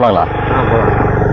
போலாங்களா ஆ போகலாம்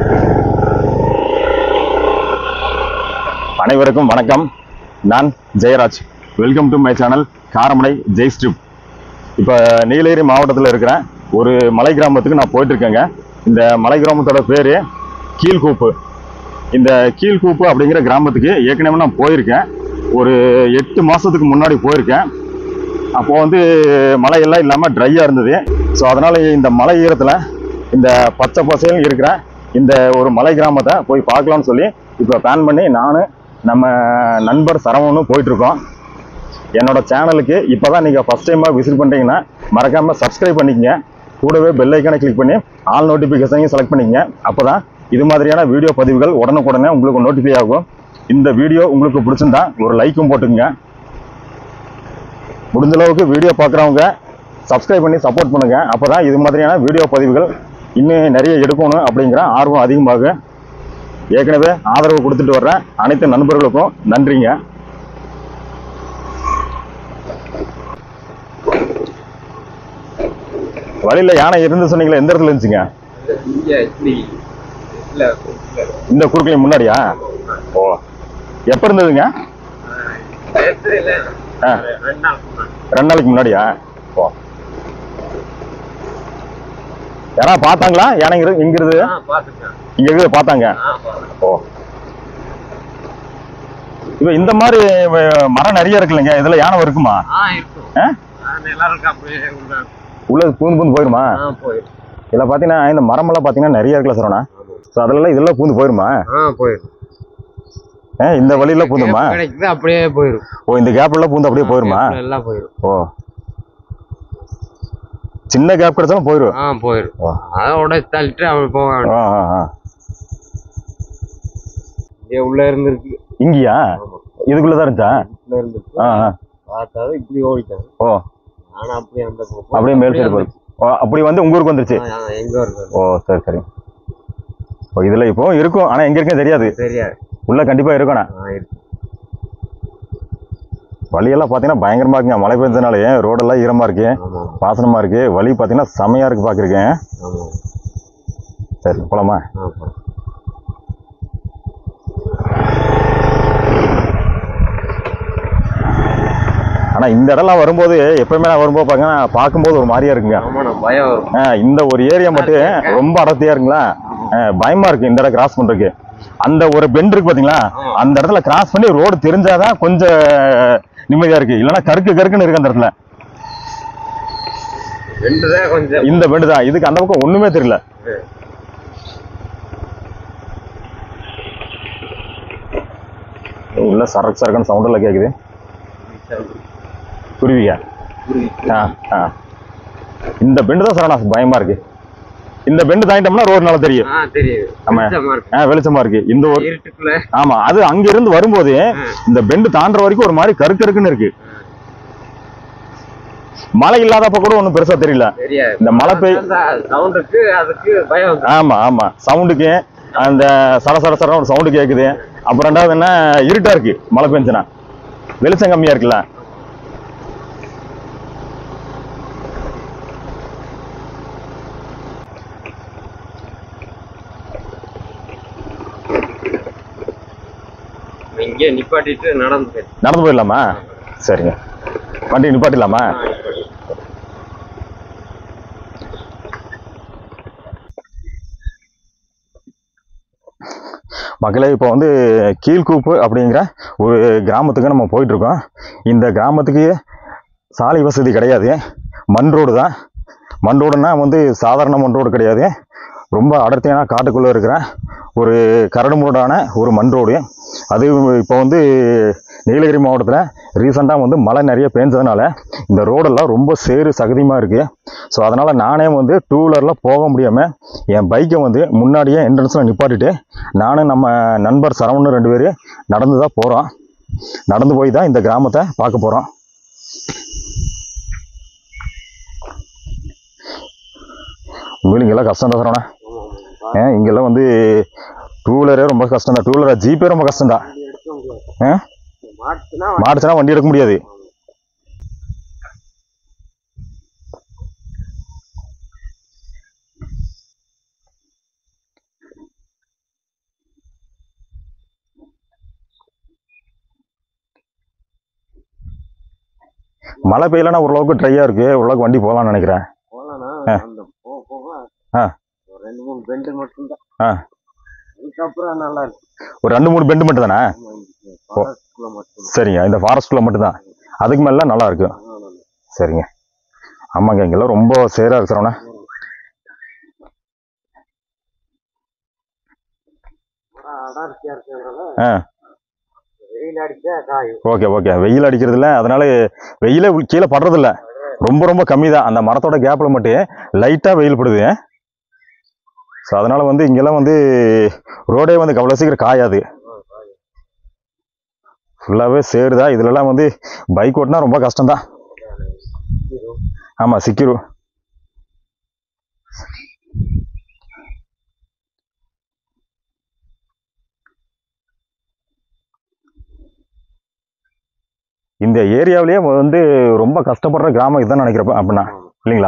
அனைவருக்கும் வணக்கம் நான் Jayaraj welcome to my channel Karamadai ஜெய் ஸ்ட்ரிப் இப்போ நீலகிரி மாவட்டத்தில் இருக்கிற ஒரு மலை கிராமத்துக்கு நான் போயிட்டு இருக்கேங்க இந்த மலை கிராமத்தோட பேர் கீழ்கூப்பு இந்த கீழ்கூப்பு அப்படிங்கிற கிராமத்துக்கு ஏற்கனவே நான் போயிருக்கேன் ஒரு எட்டு மாதத்துக்கு முன்னாடி போயிருக்கேன் அப்போ வந்து மழையெல்லாம் இல்லாமல் ட்ரையாக இருந்தது ஸோ அதனால் இந்த மலை ஈரத்தில் இந்த பச்சை பசையில் இருக்கிற இந்த ஒரு மலை கிராமத்தை போய் பார்க்கலாம்னு சொல்லி இப்போ பிளான் பண்ணி நான் நம்ம நண்பர் சரவணனும் போயிட்டுருக்கோம் என்னோட சேனலுக்கு இப்போ தான் நீங்கள் ஃபஸ்ட் டைமாக விசிட் பண்ணுறீங்கன்னா மறக்காமல் சப்ஸ்கிரைப் பண்ணிக்கங்க கூடவே பெல் ஐக்கானை கிளிக் பண்ணி ஆல் நோட்டிஃபிகேஷனையும் செலக்ட் பண்ணிக்கங்க அப்போ தான் இது மாதிரியான வீடியோ பதிவுகள் உடனுக்குடனே உங்களுக்கு நோட்டிஃபை ஆகும் இந்த வீடியோ உங்களுக்கு பிடிச்சிருந்தா ஒரு லைக்கும் போட்டுங்க முடிஞ்ச அளவுக்கு வீடியோ பார்க்குறவங்க சப்ஸ்கிரைப் பண்ணி சப்போர்ட் பண்ணுங்க அப்போ தான் இது மாதிரியான வீடியோ பதிவுகள் இன்னும் நிறைய எடுக்கணும் அப்படிங்கிற ஆர்வம் அதிகமாகும் ஏற்கனவே ஆதரவு கொடுத்துட்டு வர்ற அனைத்து நண்பர்களுக்கும் நன்றிங்க வழியில யானை இருந்து சொன்னீங்களே எந்த இடத்துல இருந்துச்சுங்க இங்கே இப்படி இல்லை இந்த குறுக்கலை முன்னாடியா ஓ எப்போ இருந்ததுங்க நேற்று இல்லை ஆ. ரெண்டு நாள் முன்னாடி ரெண்டு நாளைக்கு முன்னாடியா ஓ யாரா பார்த்தாங்களா யானை இரு- இங்க இருக்குது ஆ பார்த்துருக்கேன் இங்க இருக்குது பார்த்தாங்க ஆ பார்த்தேன் ஓ இப்போ இந்த மாதிரி அஹ், மரம் நிறைய இருக்குல்லங்க இதுல யானை இருக்குமா ஆ இருக்கும் ஆ? ஆ எல்லாருக்கும் அப்படியே உள்ள உள்ள பூந்து பூந்து போயிருமா ஆ போயிடும் இதுல பாத்தீங்கன்னா இந்த மரமெல்லாம் பாத்தீங்கன்னா நிறைய இருக்குல்ல சரவணா ஸோ அதெல்லாம் இதெல்லாம் பூந்து போயிருமா ஆ போயிடும் ஆ, இந்த வழியில பூந்துமா கிடைக்குது அப்படியே போயிடும் ஓ இந்த கேப் எல்லாம் பூந்து அப்படியே போயிருமா எல்லாம் போயிடும் ஓ சின்ன கேப் கிடைச்சாலும் போயிரும் ஆ போயிடும் ஓ. அதை உடச்சு தள்ளிட்டு அவன் போக ஆ ஆ ஆ இங்கே உள்ள இருந்துருக்கு இங்கயா ஆமா. இதுக்குள்ளதான் இருந்துச்சா உள்ள இருந்துருக்கு ஆ ஆ பார்த்தாது இப்படி ஓடிட்டாங்க ஓ ஆனா அப்படியே அந்த பக்கம் அப்படியே மேல் சைடு போயிரு ஓ அப்படி வந்து உங்க ஊருக்கு வந்துருச்சு ஆ, ஆ, எங்க இருக்கு ஓ சரி சரி ஓ இதுல இப்போ இருக்கும் ஆனா எங்க இருக்குன்னு தெரியாது தெரியாது உள்ள கண்டிப்பா இருக்கணும் ஆ இருக்கு வழியெல்லாம் பாத்தீங்கன்னா பயங்கரமா இருக்குங்க மழை பெஞ்சதுனாலே ரோடெல்லாம் ஈரமா இருக்கு ஆமா வாசனமா இருக்கு வழி பாத்தீங்கன்னா செமையா இருக்கு பாக்குறேன் ஆமா சரி போலாமா ஆமா ஆனா இந்த இடம்லாம் வரும்போது எப்பவுமே நான் வரும்போது பாத்தீங்கன்னா பார்க்கும்போது ஒரு மாதிரியா இருக்குங்க ஆமா நான் பயம் வரும் ஆ, இந்த ஒரு ஏரியா மட்டும் ரொம்ப அடர்த்தியா இருக்குங்களா ஆ, பயமா இருக்கு இந்த இடம் கிராஸ் பண்றதுக்கு அந்த ஒரு பெண்ட் இருக்கு பாத்தீங்களா அந்த இடத்துல கிராஸ் பண்ணி ரோடு தெரிஞ்சாதான் கொஞ்சம் நிம்மதியா இருக்கு இல்லைன்னா கருக்கு கருக்குன்னு இருக்கு அந்த இடத்துல ரெண்டு தான் கொஞ்சம் இந்த பெண்டு தான் இதுக்கு அந்த பக்கம் ஒண்ணுமே தெரியல உள்ள சரக்கு சரக்குன்னு சவுண்ட் எல்லாம் கேக்குது குருவியா ஆ ஆ இந்த பெண்டு தான் சரணா பயமா இருக்கு இந்த பெண்டு தாண்டிட்டோம்னா ரோடு நல்லா தெரியும் ஆ தெரியுது ஆமா. வெளிச்சமா இருக்கு ஆ வெளிச்சமா இருக்கு இந்த ஒரு இருட்டுக்குள்ள ஆமா அது அங்க இருந்து வரும்போது இந்த பெண்டு தாண்டுற வரைக்கும் ஒரு மாதிரி கருக்கருக்குன்னு இருக்கு மழை இல்லாதப்ப கூட ஒண்ணும் பெருசா தெரியல தெரியாது இந்த மழை பெய் அந்த சவுண்டுக்கு அதுக்கு பயம் வந்து ஆமா ஆமா சவுண்டுக்கு அந்த சர சர சர ஒரு சவுண்டு கேக்குது அப்புறம் ரெண்டாவது என்ன இருட்டா இருக்கு மழை பெஞ்சுனா வெளிச்சம் கம்மியா இருக்குல்ல இங்கே நிப்பாட்டிட்டு நடந்து போயிடும் நடந்து போயிடலாமா சரிங்க வண்டி நிப்பாட்டிடலாமா மக்களே இப்போ வந்து கீழ்கூப்பு அப்படிங்கிற ஒரு கிராமத்துக்கு நம்ம போயிட்டு இருக்கோம் இந்த கிராமத்துக்கு சாலை வசதி கிடையாது மண் ரோடு தான் மண் ரோடுனா வந்து சாதாரண மண் ரோடு கிடையாது ரொம்ப அடர்த்தியான காட்டுக்குள்ளே இருக்கிற ஒரு கரடுமுரடான ஒரு மண் ரோடு அது இப்போ வந்து நீலகிரி மாவட்டத்தில் ரீசெண்டாக வந்து மழை நிறைய பேஞ்சதுனால இந்த ரோடெல்லாம் ரொம்ப சேறு சகதியமாக இருக்குது ஸோ அதனால் நானே வந்து டூ வீலரில் போக முடியாமல் என் பைக்கை வந்து முன்னாடியே என்ட்ரன்ஸில் நிப்பாட்டிட்டு நானும் நம்ம நண்பர் சரவணன் ரெண்டு பேர் நடந்து தான் போகிறோம் நடந்து போய் தான் இந்த கிராமத்தை பார்க்க போகிறோம் உண்மையில இங்கெல்லாம் கஷ்டம் தான் சரவணா ஏன் இங்கெல்லாம் வந்து டூ வீலரே ரொம்ப கஷ்டம் தான் டூ வீலரா ஜீப்பே ரொம்ப கஷ்டம் தான் ஆ மாட்டுனா மாடுச்சுன்னா வண்டி எடுக்க முடியாது மழை பெய்யலன்னா ஓரளவுக்கு ட்ரையாக இருக்கு ஓரளவுக்கு வண்டி போகலாம்னு நினைக்கிறேன் போகலாம்னா ஆ. அந்த போக போக ஆ. ஒரு ரெண்டு மூணு பெண்டு மட்டும்தான் ஆ. அதுக்கப்புறம் நல்லா இருக்கு ஒரு ரெண்டு மூணு பெண்டு மட்டும் தானே ஆமா, இந்த forestக்குள்ள மட்டும் சரிங்க இந்த ஃபாரஸ்ட்குள்ளே மட்டும்தான் அதுக்கு மேலே நல்லா இருக்கு சரிங்க ஆமாங்க இங்கெல்லாம் ரொம்ப சேராக இருக்கிறோண்ணே அடார்த்தியா இருக்கிறதுனால ஆ. வெயில் அடிச்சா காயும் ஓகே ஓகே வெயில் அடிக்கிறதுல அதனால வெயிலே உள்- கீழே படுறதில்ல ரொம்ப ரொம்ப கம்மி தான் அந்த மரத்தோட கேப்பில் மட்டும் லைட்டாக வெயில் படுது ஸோ அதனால வந்து இங்கெல்லாம் வந்து ரோடே வந்து அவ்வளோ சீக்கிரம் காயாது ஃபுல்லாகவே சேருதா இதுலலாம் வந்து பைக் ஓட்டினா ரொம்ப கஷ்டம்தான் ஆமாம் சிக்கிரும் இந்த ஏரியாவிலேயே வந்து ரொம்ப கஷ்டப்படுற கிராமம் இதுதான் நினைக்கிறப்ப அப்படின்னா இல்லைங்களா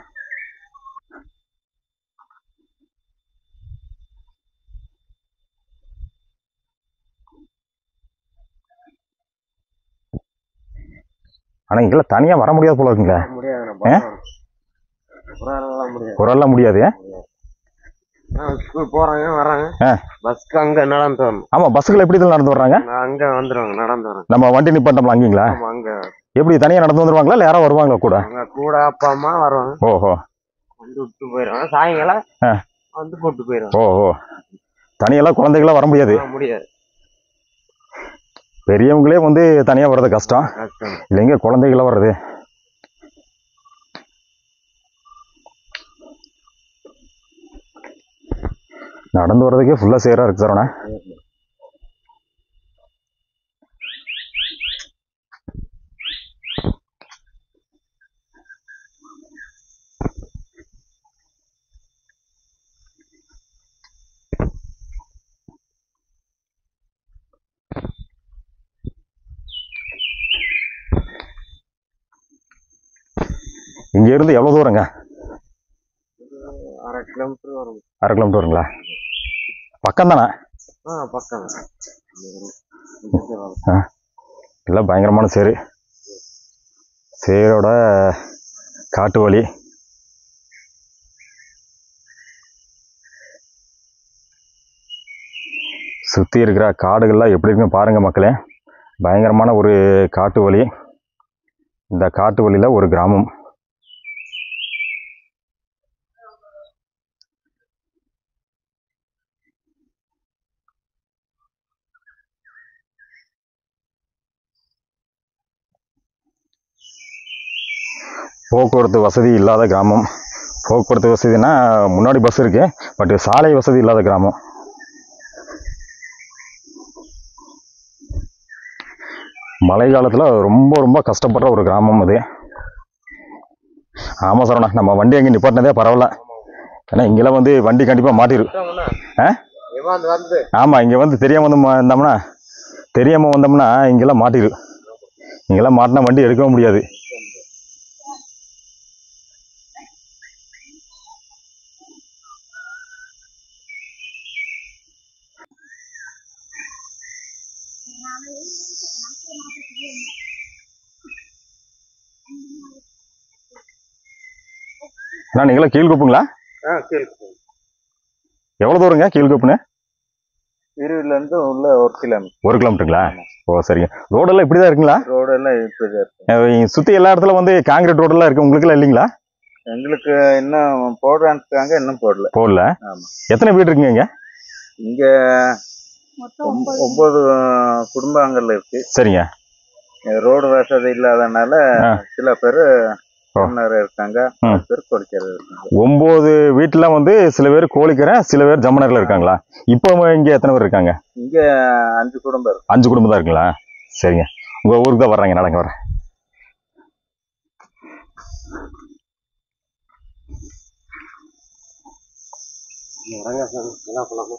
ஆனா இங்கெல்லாம் தனியா வர முடியாது போல இருக்குங்க முடியாது ஆ? புறாலாம் முடியாது குரல்லாம் முடியாது ஸ்கூல் போறாங்க வராங்க ஆ. பஸ்க்கு அங்க நடந்து வரணும் ஆமா பஸ்ஸுகள் எப்படி இதில் நடந்து வர்றாங்க நான் அங்க வந்துருவாங்க நடந்து வரேன் நம்ம வண்டி நிப்பாட்டோம்ல அங்கீங்களா ஆமா அங்க எப்படி தனியா நடந்து வந்துருவாங்களா இல்லை யாரோ வருவாங்களா கூட அங்க கூட அப்பா அம்மா வருவாங்க ஓஹோ வந்து விட்டு போயிடுவாங்க சாயங்காலம் ஆ. வந்து போட்டு போயிடுவாங்க ஓஹோ தனியெல்லாம் குழந்தைகளாம் வர முடியாது ஆ, முடியாது பெரியவங்களே வந்து தனியா வர்றது கஷ்டம் கஷ்டம் இல்லைங்க குழந்தைகளாம் வர்றது நடந்து வர்றதுக்கே ஃபுல்லா சேரா இருக்கு சார் இங்க இருந்து எவ்வளவு தூரங்க அரை கிலோமீட்டர் வரும் அரை கிலோமீட்டர் வருங்களா பக்கம் தானே ஆ பக்கம் இந்த இது வரும். எல்லாம் பயங்கரமான சேரு சேரோட காட்டு வழி சுற்றி இருக்கிற காடுகள்லாம் எப்படி இருக்குன்னு பாருங்க மக்களே பயங்கரமான ஒரு காட்டு வழி இந்த காட்டு வழியில் ஒரு கிராமம் போக்குவரத்து வசதி இல்லாத கிராமம் போக்குவரத்து வசதினா முன்னாடி பஸ் இருக்கு பட் சாலை வசதி இல்லாத கிராமம் மழை காலத்தில் ரொம்ப ரொம்ப கஷ்டப்படுற ஒரு கிராமம் அது ஆமாம் சரவணா நம்ம வண்டி அங்கே நிப்பாட்டினதே பரவாயில்ல ஏன்னா இங்கெல்லாம் வந்து வண்டி கண்டிப்பாக மாட்டிரு விட்டோம்னா, ஆ? ஏமாந்து வந்து ஆமாம் இங்கே வந்து தெரியாமல் வந்து ம- வந்தோம்னா தெரியாமல் வந்தோம்னா இங்கெல்லாம் மாட்டிரு இங்கெல்லாம் மாட்டினா வண்டி எடுக்கவே முடியாது அண்ணா நீங்களாம் கீழ்குப்புங்களா ஆ கீழே எவ்வளோ தூரங்க கீழ்குப்புன்னு இருபதுல இருந்து உள்ள ஒரு கிலோமீட்டர் ஒரு கிலோமீட்டருங்களா ஓ சரிங்க ரோடெல்லாம் இப்படி தான் இருக்குங்களா ரோடு எல்லாம் இப்படி இருக்கு சுற்றி எல்லா இடத்துல வந்து காங்கிரீட் ரோடெல்லாம் இருக்கு உங்களுக்குலாம் இல்லைங்களா எங்களுக்கு இன்னும் போடுறாங்க இன்னும் போடல போடல ஆமா. எத்தனை வீடு இருக்குங்க இங்க இங்க ஒம்ப- ஒன்பது குடும்பங்கள் இருக்கு சரிங்க ரோடு வசதி இல்லாதனால ஆ. சில பேர் ஓ. இருக்காங்க ம். சில பேர் குடிக்கிறது இருக்காங்க ஒம்பது வீட்டில் வந்து சில பேர் கோழிக்கரை சில பேர் ஜம்மனரில் இருக்காங்களா இப்போ இங்கே எத்தனை பேர் இருக்காங்க இங்க அஞ்சு குடும்பம் இருக்கு அஞ்சு குடும்பம் தான் இருக்குங்களா சரிங்க உங்கள் ஊருக்கு தான் வர்றாங்க நடங்க வரேன் என்ன பண்ணலாமா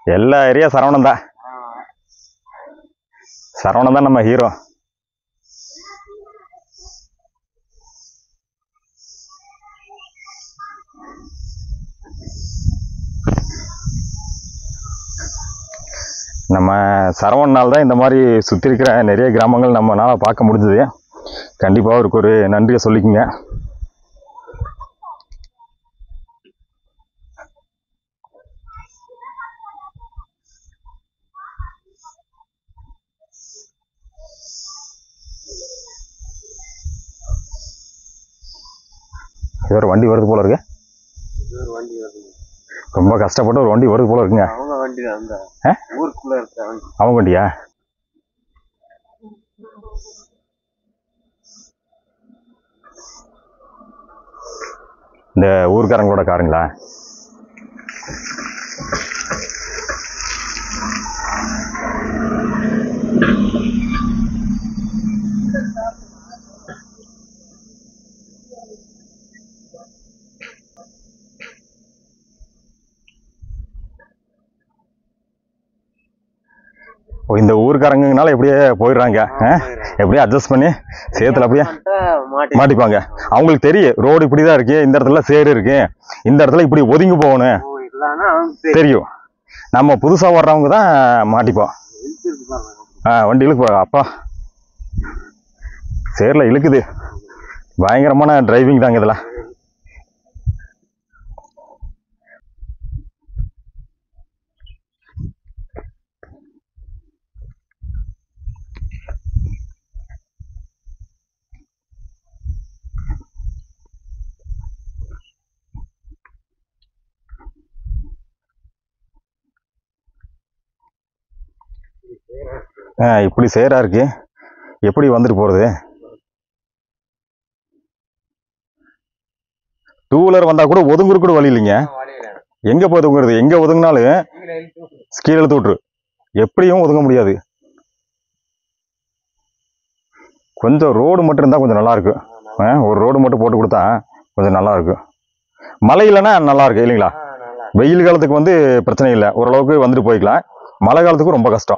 எல்லா ஏரியா சரவணன் தான் சரவணன் தான் நம்ம ஹீரோ நம்ம சரவணனால் தான் இந்த மாதிரி சுற்றி இருக்கிற நிறைய கிராமங்கள் நம்மளால பார்க்க முடிஞ்சது கண்டிப்பாக அவருக்கு ஒரு நன்றியை சொல்லிக்கங்க இது ஒரு வண்டி வருது போல இருக்கு ஒரு வண்டி வருது ரொம்ப கஷ்டப்பட்டு ஒரு வண்டி வருது போல இருக்குங்க அவங்க வண்டி தான் அந்த ஆ? ஊருக்குள்ள இருக்கிற வண்டி அவங்க வண்டியா இந்த ஊர்க்காரங்களோட காருங்களா ஓ, இந்த ஊர்க்காரங்கனால எப்படியே போயிடுறாங்க ஆ? எப்படியே அட்ஜஸ்ட் பண்ணி சேத்துல அப்படியே மாட்டி மாட்டிப்பாங்க அவங்களுக்கு தெரியும் ரோடு இப்படி தான் இருக்கு இந்த இடத்துல சேரு இருக்கு இந்த இடத்துல இப்படி ஒதுங்கி போகணும் இல்லைன்னா அவன் தெரியும் நம்ம புதுசா வர்றவங்க தான் மாட்டிப்போம் தெரிஞ்சிருக்கு பாருங்க ஆ வண்டி இழுக்கு அப்பா சேர்ல இழுக்குது பயங்கரமான டிரைவிங் தாங்க இதில் ஆ இப்படி சேரா இருக்கு எப்படி வந்துட்டு போறது டூ வீலர் வந்தா கூட ஒதுங்குற கூட வழி இல்லைங்க எங்க போய் ஒதுங்குறது எங்க ஒதுங்கினாலும் கீழே இழுத்து விட்டுரு எப்படியும் ஒதுங்க முடியாது கொஞ்சம் ரோடு மட்டும் இருந்தா கொஞ்சம் நல்லா இருக்கும் ஆ, ஒரு ரோடு மட்டும் போட்டு கொடுத்தா கொஞ்சம் நல்லா இருக்கும் மழை இல்லைன்னா நல்லா இருக்கு இல்லைங்களா வெயில் காலத்துக்கு வந்து பிரச்சனை இல்லை ஓரளவுக்கு வந்துட்டு போய்க்கலாம் மழை காலத்துக்கு ரொம்ப கஷ்டம்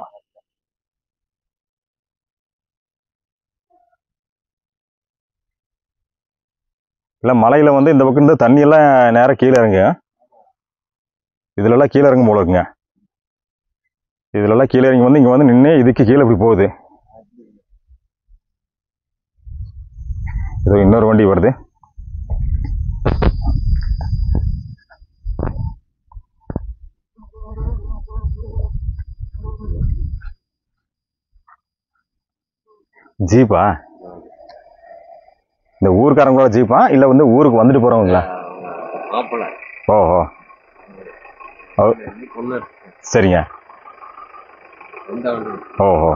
இல்லை மலையில் வந்து இந்த பக்கம் இருந்து தண்ணி எல்லாம் நேராக கீழே இறங்க இதுலலாம் கீழே இறங்கும் போல இருக்குங்க இதுலலாம் கீழே இறங்கி வந்து இங்கே வந்து நின்று இதுக்கு கீழே இப்படி போகுது இதோ இன்னொரு வண்டி வருது ஜீப்பா இந்த ஊர்க்காரங்களோட ஜீப்பா இல்லை வந்து ஊருக்கு வந்துட்டு போகிறவங்களா மாப்பிள்ள ஓஹோ ஓ பொண்ணு சரிங்க எந்த வண்டி ஓஹோ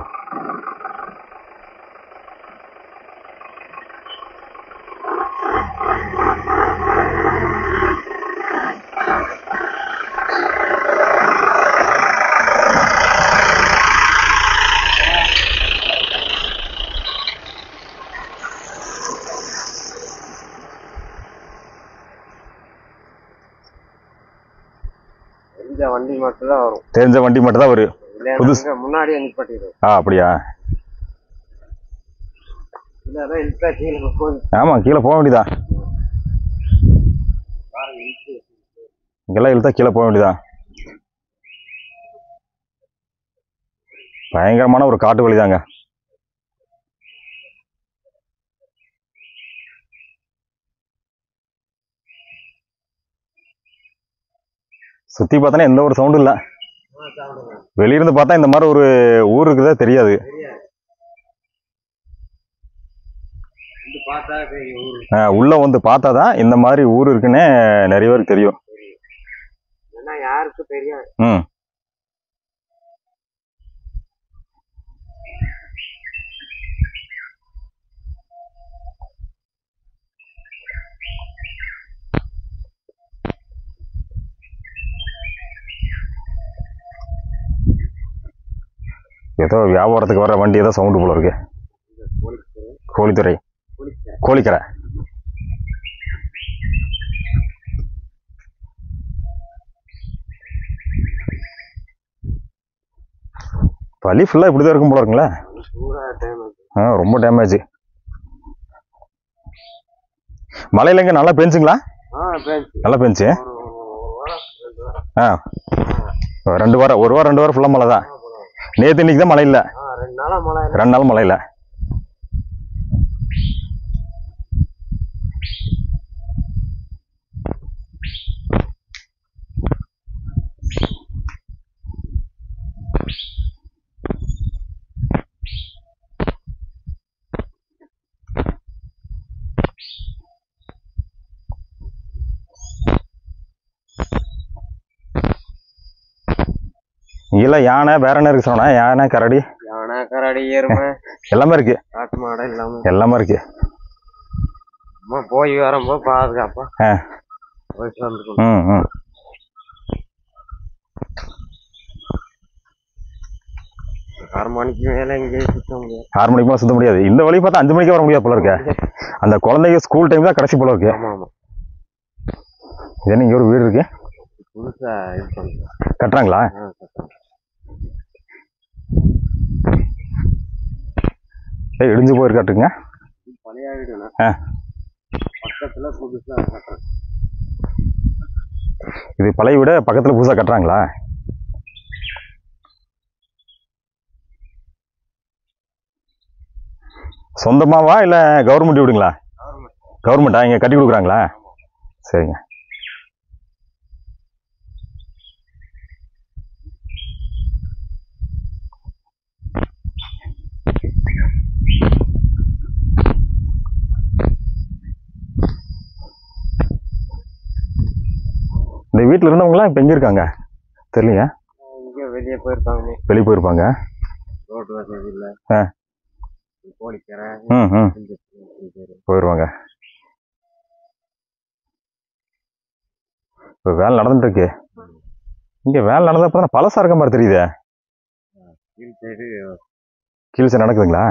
எந்த வண்டி மட்டும் தான் வரும் தெரிஞ்ச வண்டி மட்டும் தான் வரும் இல்லைன்னா புதுசு. அங்க முன்னாடியே நிப்பாட்டிடுவோம் ஆ அப்படியா இல்லைன்னா இழுத்தா கீழே போகுது ஆமாம் கீழே போக வேண்டியதான் பாருங்க இழுத்து இங்கெல்லாம் இழுத்தா கீழே போக வேண்டியதான் பயங்கரமான ஒரு காட்டு வழிதாங்க சுத்தி பார்த்தோன்னா எந்த ஒரு சவுண்டும் இல்லை வெளியிருந்து பார்த்தா இந்த மாதிரி ஒரு ஊர் இருக்குதா தெரியாது வந்து பார்த்தா சரி ஊரு ஆ, உள்ள வந்து பார்த்தா தான் இந்த மாதிரி ஊர் இருக்குன்னே நிறைய பேருக்கு தெரியும் ஏன்னா யாருக்கும் தெரியாது ம் ஏதோ வியாபாரத்துக்கு வர வண்டி ஏதோ சவுண்டு போல இருக்கு கோழித்துறை கோழிக்கரை வலி ஃபுல்லாக இப்படி தான் இருக்கும் போல இருக்குங்களே பூரா டைம் ஆ ரொம்ப டேமேஜ் மழையில எங்க நல்லா பெஞ்சுங்களா ஆ பேச்சு நல்லா பெஞ்சு ஒரு ஒரு வாரம் ரெண்டு வாரம் ஆ ரெண்டு வாரம் ஒரு வாரம் ரெண்டு வாரம் ஃபுல்லாக மழை தான் நேற்று இன்னைக்கு தான் மழை இல்லை ஆ ரெண்டு நாளா மழை ரெண்டு நாள் மழை இல்லை இங்கெல்லாம் யானை வேற என்ன இருக்கு சொன்னா யானை கரடி யானை கரடி எருமை எல்லாமே இருக்கு காட்டு மாடு எல்லாமே எல்லாமே இருக்கு அம்மா போய் வரும்போது பாதுகாப்பா ஆ போயிட்டு வந்துக்கணும் ம் ம் ஆறு மணிக்கு மேல எங்கேயும் சுத்த முடியாது ஆறு மணிக்கு மேலே சுத்த முடியாது இந்த வழி பார்த்தா அஞ்சு மணிக்கு வர முடியாது போல இருக்க அந்த குழந்தைங்க ஸ்கூல் டைம் தான் கடைசி போல இருக்கு ஆமா ஆமா இது இங்க ஒரு வீடு இருக்கு புதுசா இது பண்ணுறேன் கட்டுறாங்களா ஆ கட்டுறேன். ஏய் இடிஞ்சு போயிருக்காட்டுங்க இது பழைய வீடுண்ணா ஆ. பக்கத்துல புதுசா கட்டுறேன் இது பழைய வீடு பக்கத்துல புதுசா கட்டுறாங்களா சொந்தமாவா இல்ல கவர்மெண்ட் வீடுங்களா கவர்மெண்டா இங்க கட்டி கொடுக்குறாங்களா சரிங்க இந்த வீட்டில் இருந்தவங்களாம் இப்போ எங்கே இருக்காங்க தெரியலைங்க இங்க வெளியே போயிருப்பாங்க வெளியே போயிருப்பாங்க ரோடு வசதி இல்ல ஆ. கோழிக்கரை ம் ம் கொஞ்சம் பேரு போயிடுவாங்க இப்போ வேலை நடந்துட்டு இருக்கு இங்கே வேலை நடந்தப்ப தான் பழசா இருக்க மாதிரி தெரியுதே கீழ் சைடு கீழ்ச்சி நடக்குதுங்களா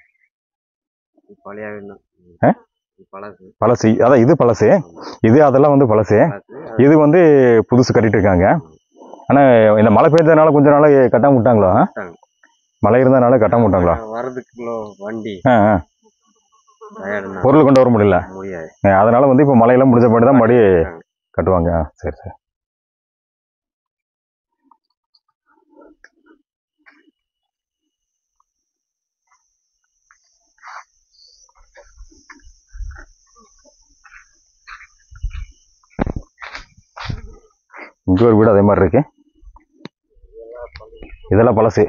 பழைய வீடு ஆ? பழசு பழசு அதான் இது பழசு இது அதெல்லாம் வந்து பழசு பழசு இது வந்து புதுசு கட்டிட்டு இருக்காங்க ஆனால் இந்த மழை பெய்ததுனால கொஞ்ச நாள் கட்டாம விட்டாங்களா விட்டாங்க. மழை இருந்ததுனால கட்டாம விட்டாங்களா வரதுக்குள்ள வண்டி ஆ ஆ டயர்டுனா பொருள் கொண்டு வர முடியல முடியாது அஹ் அதனால வந்து இப்போ மழையெல்லாம் முடிஞ்ச பாட்டு தான் மறுபடி கட்டுவாங்க ஆ, சரி சரி இங்க ஒரு வீடு அதே மாதிரி இருக்கு இதெல்லாம் பழசு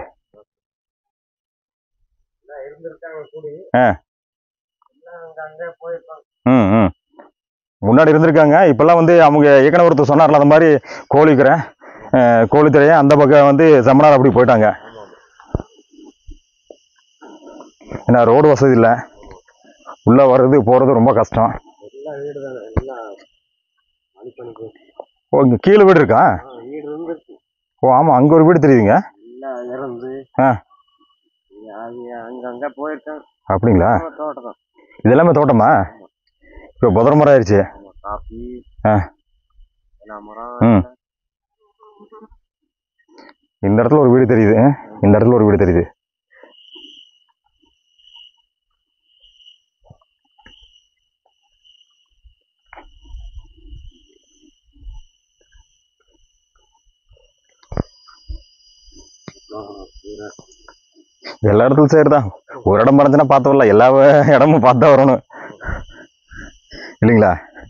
இருந்திருக்காங்க கூடி ஆ. எல்லாம் அங்க அங்க போயிருப்பாங்க ம் ம் முன்னாடி இருந்திருக்காங்க இப்பெல்லாம் வந்து அவங்க ஏற்கனவே ஒருத்தர் சொன்னார்ல அந்த மாதிரி கோழிக்கிறேன் கோழித்துறையை அந்த பக்கம் வந்து செம்மனார் அப்படி போயிட்டாங்க ஏன்னா ரோடு வசதி இல்லை உள்ளே வர்றது போகிறது ரொம்ப கஷ்டம் எல்லாம் வீடு தானே எல்லாம் மணி பண்ணி ஓ இங்கே கீழே வீடு இருக்கா வீடு இருந்துருக்கு ஓ ஆமாம் அங்கே ஒரு வீடு தெரியுதுங்க எல்லாம் இறந்து ஆ. அது அங்க அங்க போயிருக்காங்க அப்படிங்களா தோட்டம் தான் இது எல்லாமே தோட்டமா இப்போ புதர மரம் ஆயிடுச்சு ஆமா, காபி ஆ. எல்லா மரம் ம். இந்த இடத்துல ஒரு வீடு தெரியுது இந்த இடத்துல ஒரு வீடு தெரியுது எல்லா இடத்துலும் சரிதான் ஒரு இடம் மறைஞ்சுன்னா பார்த்து வரல எல்லா இடமும் பார்த்து தான் வரணும் இல்லைங்களா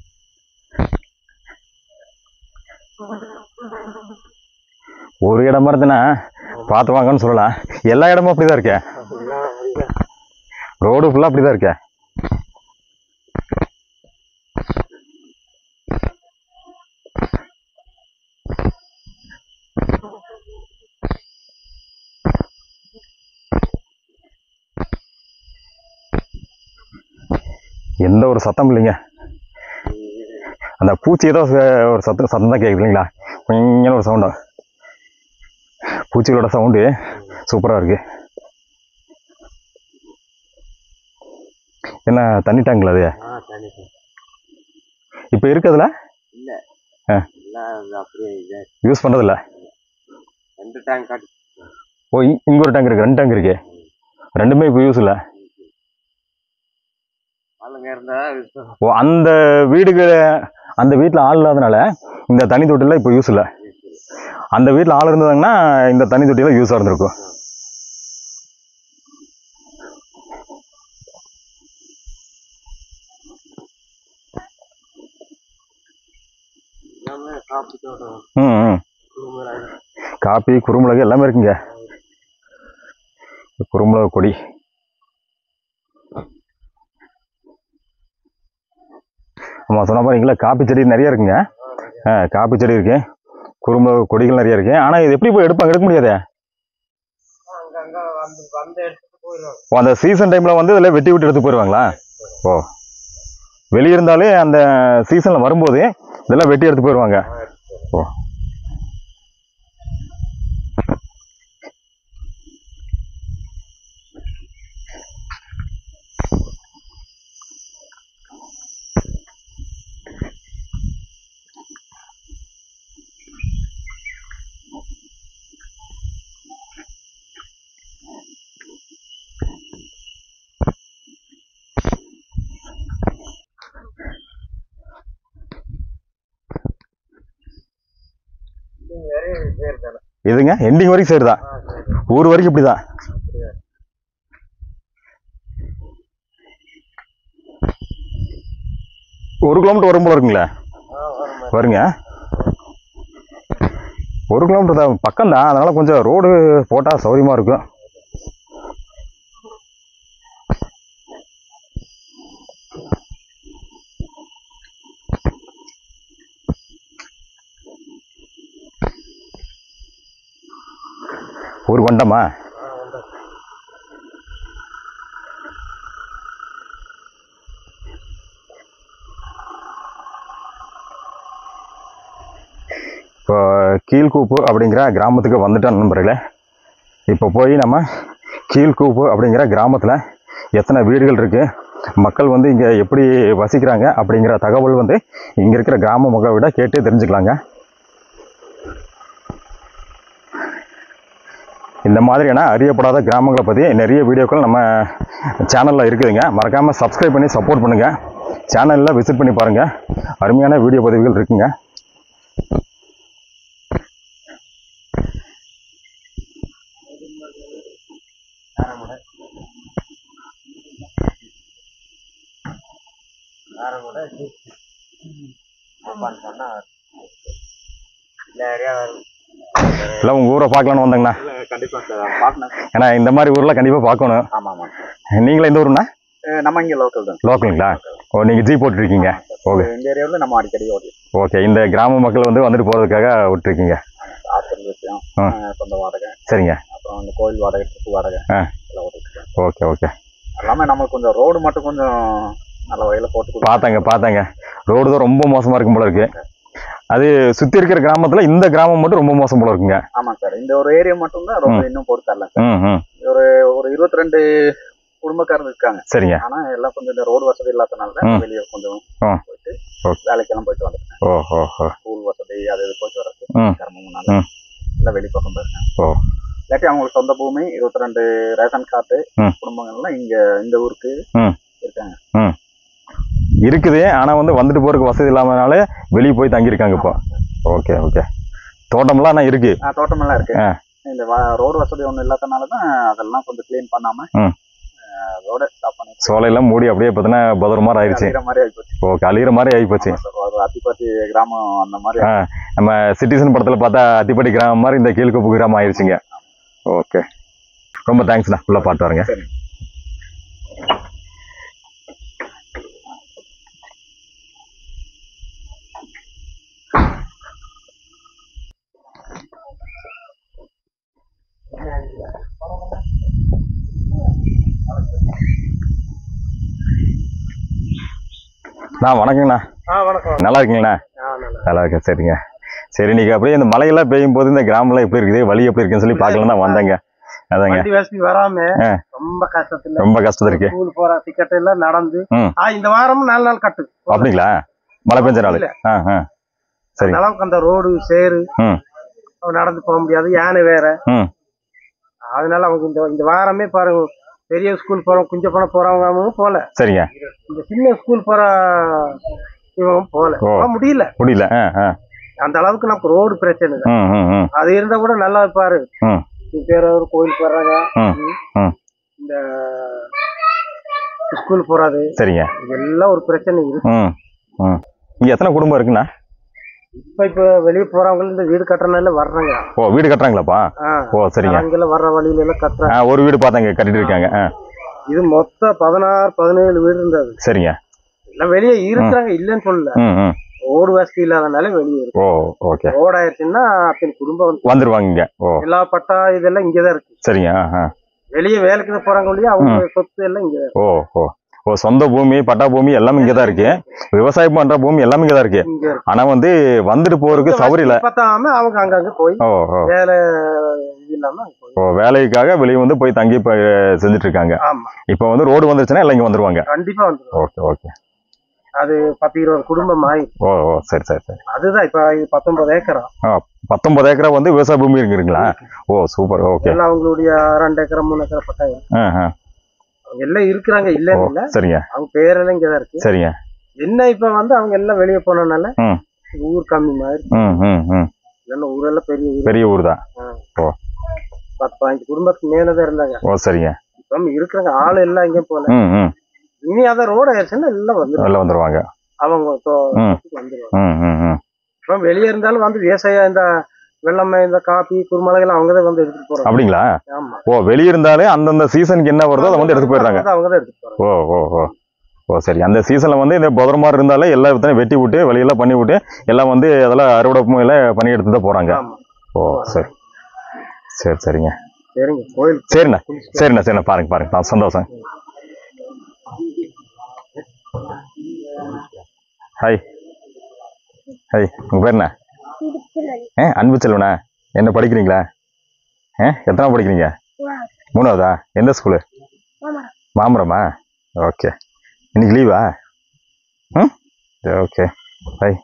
ஒரு இடம் மறைஞ்சுன்னா பார்த்து வாங்கன்னு சொல்லலாம் எல்லா இடமும் அப்படிதான் இருக்கே எல்லாம் அப்படிதான். ரோடு ஃபுல்லாக அப்படிதான் இருக்கே எந்த ஒரு சத்தம் இல்லைங்க அந்த பூச்சி ஏதோ ச- ஒரு சத்தம் சத்தம் தான் கேட்குது இல்லைங்களா கொஞ்சம் ஒரு சவுண்டு பூச்சிகளோட சவுண்டு சூப்பராக இருக்கு என்ன தண்ணி டேங்க்ல அது ஆ தண்ணி தண்ணி. இப்போ இருக்குதுல இல்ல ஆ. எல்லாம் அது அப்படியே இது யூஸ் பண்ணுறதில்ல ரெண்டு டேங்க் காட்டி ஓ இ- இங்க ஒரு டேங்க் இருக்கு ரெண்டு டேங்க் இருக்கு ரெண்டுமே இப்போ யூஸ் இல்லை ஆளுங்க இருந்தா ஓ அந்த வீடுகள் அந்த வீட்டில் ஆள் இல்லாதனால இந்த தனி தொட்டிலாம் இப்போ யூஸ் இல்லை அந்த வீட்டில் ஆள் இருந்ததுங்கன்னா இந்த தனி தொட்டிலாம் யூஸாக இருந்திருக்கும் எல்லாமே காப்பி தோட்டம் ம் ம் காப்பி குறுமிளகு எல்லாமே இருக்குங்க குறுமிளகு கொடி ஆமாம் சொன்ன பாருங்களா காப்பி செடி நிறைய இருக்குங்க ஆ காப்பி செடி இருக்கு குறுமிளகு கொடிகள் நிறைய இருக்கு ஆனால் இது எப்படி போய் எடுப்பாங்க எடுக்க முடியாதே அங்கங்க வந்து வந்து எடுத்துட்டு போயிடுவாங்க ஓ அந்த சீசன் டைமில் வந்து இதில் வெட்டி விட்டு எடுத்து போயிடுவாங்களா ஓ வெளியே இருந்தாலே அந்த சீசனில் வரும்போது இதெல்லாம் வெட்டி எடுத்து போயிடுவாங்க ஓ வேற பேர் தானே இதுங்க எண்டிங் வரைக்கும் சைடு தான் ஆ சரி ஊர் வரைக்கும் இப்படி தான் அப்படியா ஒரு கிலோமீட்டர் வரும் போல இருக்குங்களே ஆ வரும் வருங்க ஒரு கிலோமீட்டர் தான் பக்கம் தான் அதனால கொஞ்சம் ரோடு போட்டால் சௌரியமாக இருக்கும் ஊருக்கு வந்துட்டோமா ஆ வந்தா இப்போ கீழ்கூப்பு அப்படிங்கிற கிராமத்துக்கு வந்துட்டோம் நண்பர்களே இப்போ போய் நம்ம கீழ்கூப்பு அப்படிங்கிற கிராமத்தில் எத்தனை வீடுகள் இருக்குது மக்கள் வந்து இங்கே எப்படி வசிக்கிறாங்க அப்படிங்கிற தகவல் வந்து இங்கே இருக்கிற கிராம மக்களை விட கேட்டு தெரிஞ்சுக்கலாங்க இந்த மாதிரியான அறியப்படாத கிராமங்களை பற்றி நிறைய வீடியோக்கள் நம்ம சேனலில் இருக்குதுங்க மறக்காமல் சப்ஸ்கிரைப் பண்ணி சப்போர்ட் பண்ணுங்கள் சேனலில் விசிட் பண்ணி பாருங்கள் அருமையான வீடியோ பதிவுகள் இருக்குங்க காரமடை காரமடை ஆமான்னு சொன்னா நிறையா வரும் இல்லை உங்கள் ஊரை பார்க்கலான்னு வந்தேங்கண்ணா இல்லை கண்டிப்பாக சார் பார்க்கணும் ஏன்னா இந்த மாதிரி ஊரில் கண்டிப்பாக பார்க்கணும் ஆமாம் ஆமாம் நீங்களே எந்த ஊருண்ணா நம்ம இங்கே லோக்கல் தான் லோக்கலுங்களா ஓ நீங்கள் ஜீப் போட்டுருக்கீங்க ஓகே இந்த ஏரியாவில் நம்ம அடிக்கடி ஓடி ஓகே இந்த கிராம மக்கள் வந்து வந்துட்டு போகிறதுக்காக விட்டுருக்கீங்க ஹாஸ்டல் விஷயம் ஆ. ஆ, சொந்த வாடகை சரிங்க அப்புறம் இந்த கோயில் வாடகை ட்ரிப்பு வாடகை ஆ. எல்லாம் ஓட்டிட்டு ஓகே ஓகே எல்லாமே நம்மளுக்கு கொஞ்சம் ரோடு மட்டும் கொஞ்சம் நல்ல வகையில் போட்டு கொடுத்து பார்த்தாங்க பார்த்தாங்க ரோடு தான் ரொம்ப மோசமாக இருக்கும் போல இருக்கு அது சுற்றி இருக்கிற கிராமத்தில் இந்த கிராமம் மட்டும் ரொம்ப மோசம் போல இருக்குங்க ஆமாம் சார் இந்த ஒரு ஏரியா மட்டும் தான் ரொம்ப இன்னும் போட்டு தரல சார் ம் ம் ஒரு ஒரு இருபத்தி ரெண்டு குடும்பக்காரங்க இருக்காங்க சரிங்க ஆனா எல்லாம் கொஞ்சம் இந்த ரோடு வசதி இல்லாதனால ம். தான் வெளியே கொஞ்சம் ஆ. போயிட்டு ஓகே. வேலைக்கெல்லாம் போயிட்டு வந்துருக்கேன் ஓ ஓ ஓ ஸ்கூல் வசதி அது இது போயிட்டு வரது ம். சிரமம்னால ம். எல்லாம் வெளி பக்கம் போயிருக்கேன் ஓ இல்லாட்டி அவங்களுக்கு சொந்த பூமி இருபத்தி ரெண்டு ரேஷன் கார்டு ம். குடும்பங்கள்லாம் இங்க இந்த ஊருக்கு ம். இருக்காங்க இருக்குது ஆனால் வந்து வந்துட்டு போகிறதுக்கு வசதி இல்லாமனால வெளியே போய் தங்கியிருக்காங்க இப்போ ஓகே ஓகே தோட்டமெல்லாம் ஆனால் இருக்கு ஆ, தோட்டமெல்லாம் இருக்கு ஆ. இந்த ரோடு வசதி ஒன்றும் இல்லாதனால தான் அதெல்லாம் கொஞ்சம் க்ளீன் பண்ணாம ம். ரோட ஸ்டாப் பண்ணி சோலையெல்லாம் மூடி அப்படியே பார்த்தீங்கன்னா பதற மாதிரி ஆயிடுச்சு அழிகிற மாதிரி ஆயிப்போச்சு ஓகே அழிகிற மாதிரி ஆகிப்போச்சு ஆமா சார். ஒரு அத்திப்பட்டி கிராமம் அந்த மாதிரி ஆ. நம்ம சிட்டிசன் படத்தில் பார்த்தா அத்திப்பட்டி கிராமம் மாதிரி இந்த கீழ்கோப்பு கிராமம் ஆயிடுச்சுங்க ஓகே ரொம்ப தேங்க்ஸ்ண்ணா ஃபுல்லாக பார்த்து வரேங்க சரி. அண்ணா வணக்கங்கண்ணா ஆ வணக்கம் நல்லா இருக்கீங்களா ஆ நல்லா நல்லா இருக்கேன் சரிங்க சரி இன்னைக்கு அப்படியே இந்த மழையெல்லாம் பெய்யும் போது இந்த கிராமம்லாம் எப்படி இருக்குது வழி எப்படி இருக்குன்னு சொல்லி பார்க்கலாம் தான் வந்தேங்க அதாங்க வண்டி வசதி வராம ஆ. ரொம்ப கஷ்டத்துல ரொம்ப கஷ்டம் இருக்கு ஸ்கூல் போற டிக்கெட் எல்லாம் நடந்து ம். ஆ இந்த வாரமும் நாலு நாள் கட்டு அப்படிங்களா மழை பெஞ்ச நாள் இல்ல. ஆ ஆ சரி அந்த அளவுக்கு அந்த ரோடு சேரு ம் நடந்து போக முடியாது யானை வேற ம் அதனால அவங்க இந்த இந்த வாரமே பாருங்க பெரிய ஸ்கூல் போறோம் குஞ்ச பண்ண போறவங்க போல சரிங்க இந்த சின்ன ஸ்கூல் போற இவங்க போல ஓ. போக முடியல முடியல ஆ ஆ அந்த அளவுக்கு நமக்கு ரோடு பிரச்சனை தான் ம் ம் ம் அது இருந்தா கூட நல்லா பாரு ம் பேர் ஒரு கோயிலுக்கு வர்றாங்க ம் ம் இந்த ஸ்கூல் போறது சரிங்க இதெல்லாம் ஒரு பிரச்சனை இருக்கு ம் ம் இங்கே எத்தனை குடும்பம் இருக்குண்ணா இப்ப இப்ப வெளியே போறவங்க இந்த வீடு கட்டுறதுனால வர்றாங்க ஓ வீடு கட்டுறாங்களாப்பா ஆ. ஓ சரிங்க அங்கெல்லாம் வர்ற வழியில எல்லாம் கட்டுறாங்க ஆ ஒரு வீடு பார்த்தாங்க கட்டிட்டு இருக்காங்க ஆ இது மொத்தம் பதினாறு பதினேழு வீடு இருந்தது சரிங்க எல்லாம் வெளியே இருக்கிறாங்க இல்லைன்னு சொல்லல ம் ம் ரோடு வசதி இல்லாதனால வெளியே இருக்கு ஓ ஓகே ரோடு ஆயிடுச்சுன்னா அத்தனை குடும்பம் வந்து வந்துருவாங்க இங்கே ஓ எல்லா பட்டா இதெல்லாம் இங்கதான் இருக்கு சரிங்க ஆ ஆ வெளியே வேலைக்கு தான் போறாங்க இல்லையா அவங்க சொத்து எல்லாம் இங்க ஓ ஓ ஓ சொந்த பூமி பட்டா பூமி எல்லாமே இங்கே தான் இருக்கு விவசாயம் பண்ற பூமி எல்லாமே இங்கே தான் இருக்கு இங்க இருக்கு ஆனா வந்து வந்துட்டு போறதுக்கு சௌகரியம் இல்லை பத்தாம அவங்க அங்கங்க போய் ஓ ஓ வேலை இது இல்லாம அங்க போய் ஓ வேலைக்காக வெளியே வந்து போய் தங்கி இப்போ செஞ்சுட்டு இருக்காங்க ஆமா இப்போ வந்து ரோடு வந்துருச்சுன்னா எல்லாம் இங்கே வந்துருவாங்க கண்டிப்பா வந்துடும் ஓகே ஓகே அது பத்து இருபது குடும்பம் ஆயி ஓ ஓ சரி சரி சரி அதுதான் இப்ப இது பத்தொன்பது ஏக்கரா ஆ பத்தொன்பது ஏக்கரா வந்து விவசாய பூமி இருக்குங்களா ஓ சூப்பர் ஓகே எல்லாம் அவங்களுடைய ரெண்டு ஏக்கரா மூணு ஏக்கரா பட்டா இருக்கு. ஆ ஆ அவங்க எல்லாம் இருக்கிறாங்க ஓ இல்லன்னு இல்ல சரிங்க அவங்க பேரெல்லாம் இங்கதான் இருக்கு சரிங்க என்ன இப்ப வந்து அவங்க எல்லாம் வெளியே போனதுனால ம். ஊர் கம்மி மாதிரி ம் ம் ம் இல்லைன்னா ஊரெல்லாம் பெரிய ஊர் பெரிய ஊர் தான் ஓ பத்து பதினஞ்சு குடும்பத்துக்கு மேலதான் இருந்தாங்க ஓ சரிங்க இப்ப இருக்கிறாங்க ஆள் எல்லாம் எங்கேயும் போல ம் ம் இனி அதான் ரோடு ஆயிடுச்சுன்னா எல்லாம் வந்துடும் வெளில வந்துருவாங்க அவங்க தோ- ம் வந்துருவாங்க ம் ம் ம் இப்ப வெளியே இருந்தாலும் வந்து விவசாயம் இந்த வெள்ளம் இந்த காப்பி குருமிளகெல்லாம் அவங்க தான் வந்து எடுத்துட்டு போறாங்க அப்படிங்களா ஆமா ஓ வெளிய இருந்தாலே அந்தந்த சீசனுக்கு என்ன வருதோ அதை வந்து எடுத்து போயிடுறாங்க அவங்க தான் எடுத்துட்டு போறாங்க ஓ ஓ ஓ ஓ சரி அந்த சீசன்ல வந்து இந்த புதர் மாதிரி இருந்தாலே எல்லா வித்தனையும் வெட்டி விட்டு வெளியெல்லாம் பண்ணி விட்டு எல்லாம் வந்து அதெல்லாம் அறுவடை முறையில பண்ணி எடுத்து தான் போறாங்க ஆமா ஓ சரி சரி சரிங்க சரிங்க கோயில் சரிண்ணா சரிண்ணா சரிண்ணா பாருங்க பாருங்க நான் சந்தோஷம் ஹாய் ஹாய் உங்க பேர் என்ன ஏ அன்பு செல்வனா என்ன படிக்கிறீங்களா ஏ எத்தனை படிக்கிறீங்க மூணாவதா எந்த ஸ்கூலு மாமரமா ஓகே இன்னைக்கு லீவா ம் ஓகே ஹாய்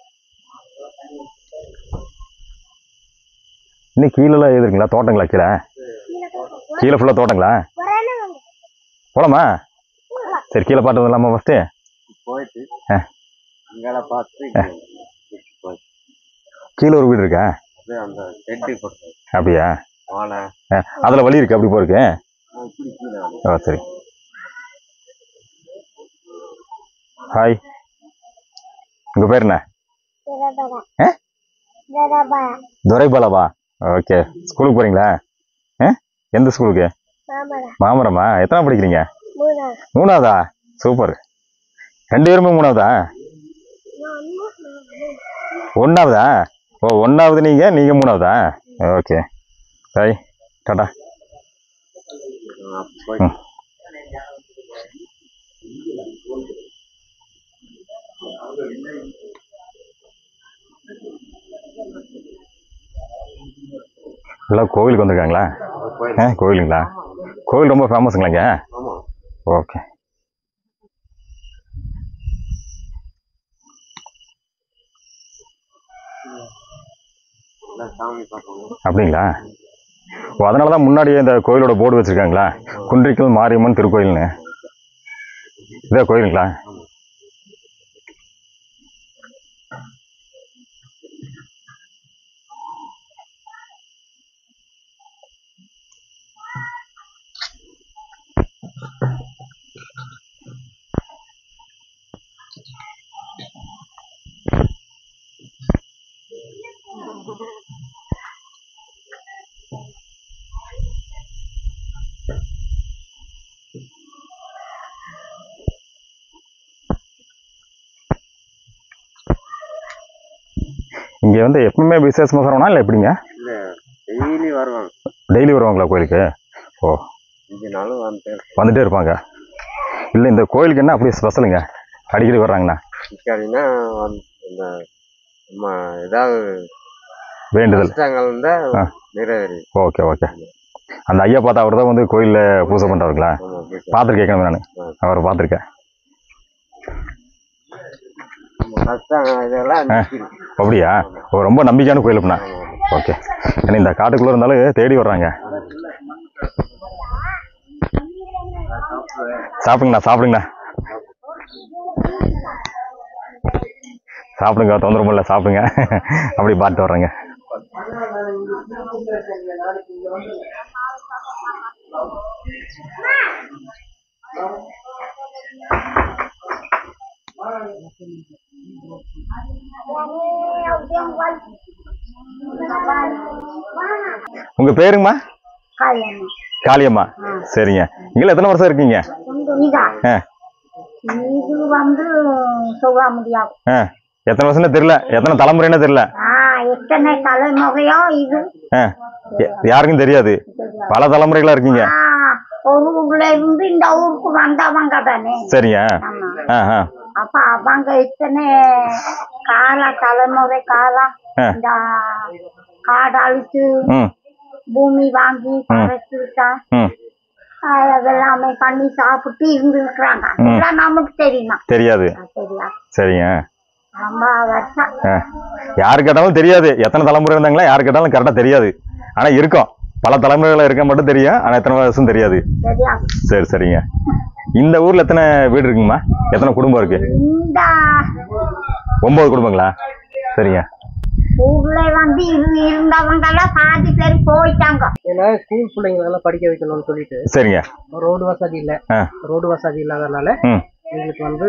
இன்னும் கீழெல்லாம் எது இருக்குங்களா தோட்டங்களா கீழே கீழே ஃபுல்லாக தோட்டங்களா போலாமா சரி கீழே பாட்டு வந்துடலாமா ஃபஸ்ட்டு போயிட்டு ஆ. அங்கெல்லாம் பார்த்து போயிட்டு கீழே ஒரு வீடு இருக்கா அது அந்த செட்டு கொடுத்தது அப்படியா வாழை அதில் வழி இருக்கு அப்படி போறதுக்கு இப்படி கீழே வந்து. ஓ சரி ஹாய் உங்க பேர் என்ன ஆ? துரைபாலாவா ஓகே ஸ்கூலுக்கு போறீங்களா ஆ எந்த ஸ்கூலுக்கு மாமரமா எத்தனை படிக்கிறீங்க மூணாவதா சூப்பர் ரெண்டு பேருமே மூணாவதா ஒன்றாவதா ஓ ஒன்றாவது நீங்கள் நீங்கள் மூணாவதா ஓகே பாய் டாடா ஆ, போயிட்டு எல்லாம் கோவிலுக்கு வந்திருக்காங்களா போயிட்டு ஆ கோவிலுங்களா கோவில் ரொம்ப ஃபேமஸுங்களாங்க ஆமா ஓகே எல்லாம் சாமி பார்க்கணும் அப்படிங்களா ஓ அதனால தான் முன்னாடியே இந்த கோயிலோட போர்டு வச்சுருக்காங்களா குன்றிக்கல் மாரியம்மன் திருக்கோயில்னு இதே கோயிலுங்களா இங்கே வந்து எப்பவுமே விசேஷமாக வரணும் இல்லை எப்படிங்க இல்ல டெய்லி வருவாங்க டெய்லி வருவாங்களா கோயிலுக்கு ஓ அஞ்சு நாளும் வந்துட்டு வந்துட்டே இருப்பாங்க இல்லை இந்த கோயிலுக்கு என்ன அப்படி ஸ்பெஷலுங்க அடிக்கடி வர்றாங்கண்ணா இருக்காருன்னா வந்து இந்த நம்ம ஏதாவது வேண்டுதல் கஷ்டங்கள் இருந்தா ஆ. நிறைவேறி ஓகே ஓகே அந்த ஐயா பார்த்தா அவர் தான் வந்து கோயிலில் பூஜை பண்ணுறாருங்களா ஆமா வீட்டுல. பார்த்துருக்கேன் நான் ஆ. அவரை பார்த்துருக்கேன் நம்ம கஷ்டம் இதெல்லாம் நிக்குது. அப்படியா ஓ ரொம்ப நம்பிக்கையான கோயில் அப்படின்னா ஆமா. ஓகே ஏன்னா இந்த காட்டுக்குள்ளே இருந்தாலும் தேடி வர்றாங்க ஆமா. சாப்பிடுங்கண்ணா சாப்பிடுங்கண்ணா சாப்பிடுங்க தொந்தரவு இல்லை சாப்பிடுங்க அப்படி பார்த்து வர்றேங்க உங்க பேருங்கம்மா காயமா காளியம்மா சரிங்க இங்கே எத்தனை வருஷம் இருக்கீங்க இதா ஆ இது வந்து சொல்ல முடியாது ஆ எத்தனை வருஷம்னு தெரியல எத்தனை தலைமுறைன்னு தெரியல ஆ எத்தனை தலைமுறையோ இது ஆ யா- யாருக்கும் தெரியாது பல தலைமுறைகளா இருக்கீங்க ஆ, ஒரு ஊர்ல இருந்து இந்த ஊருக்கு வந்தவங்க தானே சரிங்க ஆமா ஆ ஆ அப்ப அவங்க இத்தனை கால தலைமுறை காலம் ஆ. இந்த காடு அழிச்சு ம் பூமி வாங்கி பறிச்சுட்டா ம் அதெல்லாமே பண்ணி சாப்பிட்டு இருந்திருக்கிறாங்க இதெல்லாம் நமக்கு தெரியுமா தெரியாது சரியா சரிங்க ரொம்ப வருஷம் ஆ யாரு கேட்டாலும் தெரியாது எத்தனை தலைமுறை இருந்தாங்களா யாரு கேட்டாலும் கரெக்டாக தெரியாது ஆனால் இருக்கும் பல தலைமுறைகள் இருக்க மட்டும் தெரியும் ஆனால் எத்தனை வருஷம் தெரியாது சரியா சரி சரிங்க இந்த ஊர்ல எத்தனை வீடு இருக்குங்கம்மா எத்தனை குடும்பம் இருக்கு இந்த ஒன்பது குடும்பங்களா சரிங்க ஊர்ல வந்து இரு- இருந்தவங்க எல்லாம் பாதி பேர் போயிட்டாங்க ஏன்னா ஸ்கூல் பிள்ளைங்களை எல்லாம் படிக்க வைக்கணும்னு சொல்லிட்டு சரிங்க ரோடு வசதி இல்ல ஆ ரோடு வசதி இல்லாதனால ம் எங்களுக்கு வந்து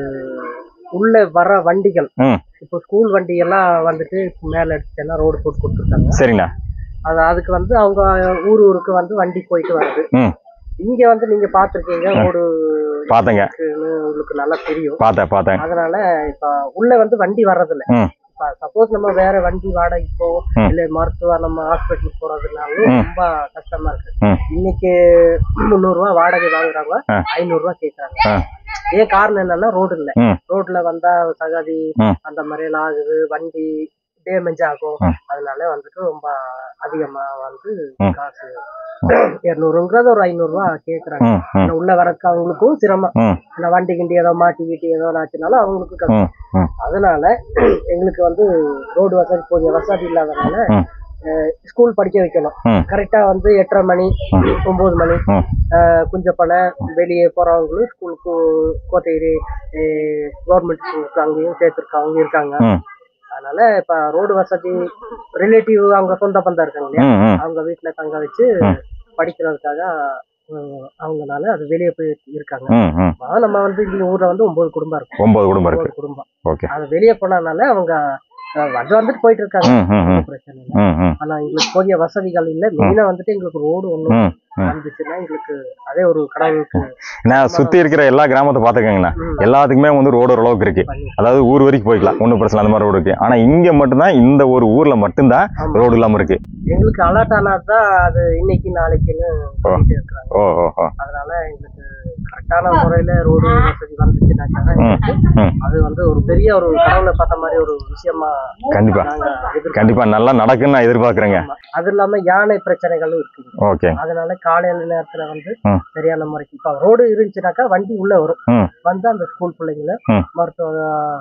உள்ள வர வண்டிகள் ம் இப்போ ஸ்கூல் வண்டி எல்லாம் வந்துட்டு மேல எடுத்துட்டேன்னா ரோடு போட்டு கொடுத்துருக்காங்க சரிங்கண்ணா அது அதுக்கு வந்து அவங்க ஊர் ஊருக்கு வந்து வண்டி போயிட்டு வருது ம் இங்க வந்து நீங்க பாத்திருக்கீங்க ரோடு பார்த்தேங்க இருக்குன்னு உங்களுக்கு நல்லா தெரியும் பார்த்தேன் பார்த்தேன் அதனால இப்ப உள்ள வந்து வண்டி வர்றதில்ல ம் இப்ப சப்போஸ் நம்ம வேற வண்டி வாடகைக்கோ ம். இல்ல மருத்துவ நம்ம ஹாஸ்பிட்டலுக்கு போறதுனாலும் ம். ரொம்ப கஷ்டமா இருக்கு ம் இன்னைக்கு முந்நூறு ரூபாய் வாடகை வாங்குறாங்க ஆ. ஐநூறு ரூபாய் கேக்குறாங்க ஆ ஏன் காரணம் என்னன்னா ரோடு இல்ல ம் ரோட்ல வந்தா சகதி ம். அந்த மாதிரி எல்லாம் ஆகுது வண்டி டேமேஜ் ஆகும் ம். அதனால வந்துட்டு ரொம்ப அதிகமா வந்து ம். காசு இருநூறுங்கிறது ஒரு ஐநூறு ரூபாய் கேக்குறாங்க ம் ம் ஆனா உள்ள வரக்கு அவங்களுக்கும் சிரமம் ம் இந்த வண்டி கிண்டி ஏதோ மாட்டி கீட்டி ஏதோ ஆச்சுனாலும் அவங்களுக்கு கஷ்டம் ம் ம் அதனால எங்களுக்கு வந்து ரோடு வசதி போதிய வசதி இல்லாதனால ம் ஸ்கூல் படிக்க வைக்கணும் ம் கரெக்டா வந்து எட்டரை மணி ஒன்பது மணி ம் அஹ், குஞ்சப்பனை வெளியே போறவங்களும் ஸ்கூலுக்கு கோத்தகிரி கவர்மெண்ட் ஸ்கூலுக்கு அங்கேயும் சேர்த்துருக்கவங்க இருக்காங்க ம் அதனால இப்ப ரோடு வசதி ரிலேட்டிவ் அவங்க சொந்த பந்தம் இருக்காங்க இல்லையா ம் ம் அவங்க வீட்டுல தங்க வச்சு ம். படிக்கிறதுக்காக அஹ், அவங்கனால அது வெளியே போய் இருக்காங்க ம் ம் ஆனா நம்ம வந்து இங்க ஊர்ல வந்து ஒன்பது குடும்பம் இருக்கும் ஒன்பது குடும்பம் இருக்கு ஒன்பது குடும்பம் ஓகே அது வெளியே போனதுனால அவங்க அஹ், வந்து வந்துட்டு போயிட்டு இருக்காங்க ம் ம் ம் ஒண்ணும் பிரச்சனை இல்லை ம் ம் ஆனா எங்களுக்கு போதிய வசதிகள் இல்ல மெயினா வந்துட்டு எங்களுக்கு ரோடு ஒண்ணு ம் ம் வந்துச்சுன்னா எங்களுக்கு அதே ஒரு கடவுளுக்கு நான் சுத்தி இருக்கிற எல்லா கிராமத்தை பார்த்துக்கங்கண்ணா ம். எல்லாத்துக்குமே வந்து ரோடு ஓரளவுக்கு இருக்கு பண்ணி அதாவது ஊர் வரைக்கும் போய்க்கலாம் ஒன்றும் பிரச்சனை அந்த மாதிரி ரோடு இருக்கு ஆனா இங்க மட்டும்தான் இந்த ஒரு ஊர்ல மட்டும்தான் ஆமா. ரோடு இல்லாம இருக்கு எங்களுக்கு அலர்ட் ஆனாதான் அது இன்னைக்கு நாளைக்குன்னு சொல்லிட்டு இருக்கிறாங்க ஓ ஓ ஓ அதனால எங்களுக்கு கரெக்டான முறையில ரோடு வசதி வந்துச்சுனாக்கா ம் ம் அது வந்து ஒரு பெரிய ஒரு கடவுளை பார்த்த மாதிரி ஒரு விஷயமா கண்டிப்பா நாங்க எதிர்பார்க்கிறோம் கண்டிப்பா நல்லா நடக்குன்னு நான் எதிர்பார்க்கறேங்க அது இல்லாம யானை பிரச்சனைகளும் இருக்குது ஓகே அதனால காலையில நேரத்துல வந்து ம். சரியான முறைக்கு இப்ப ரோடு இருந்துச்சுனாக்கா வண்டி உள்ள வரும் ம் வந்து அந்த ஸ்கூல் பிள்ளைங்கள ம். மருத்துவ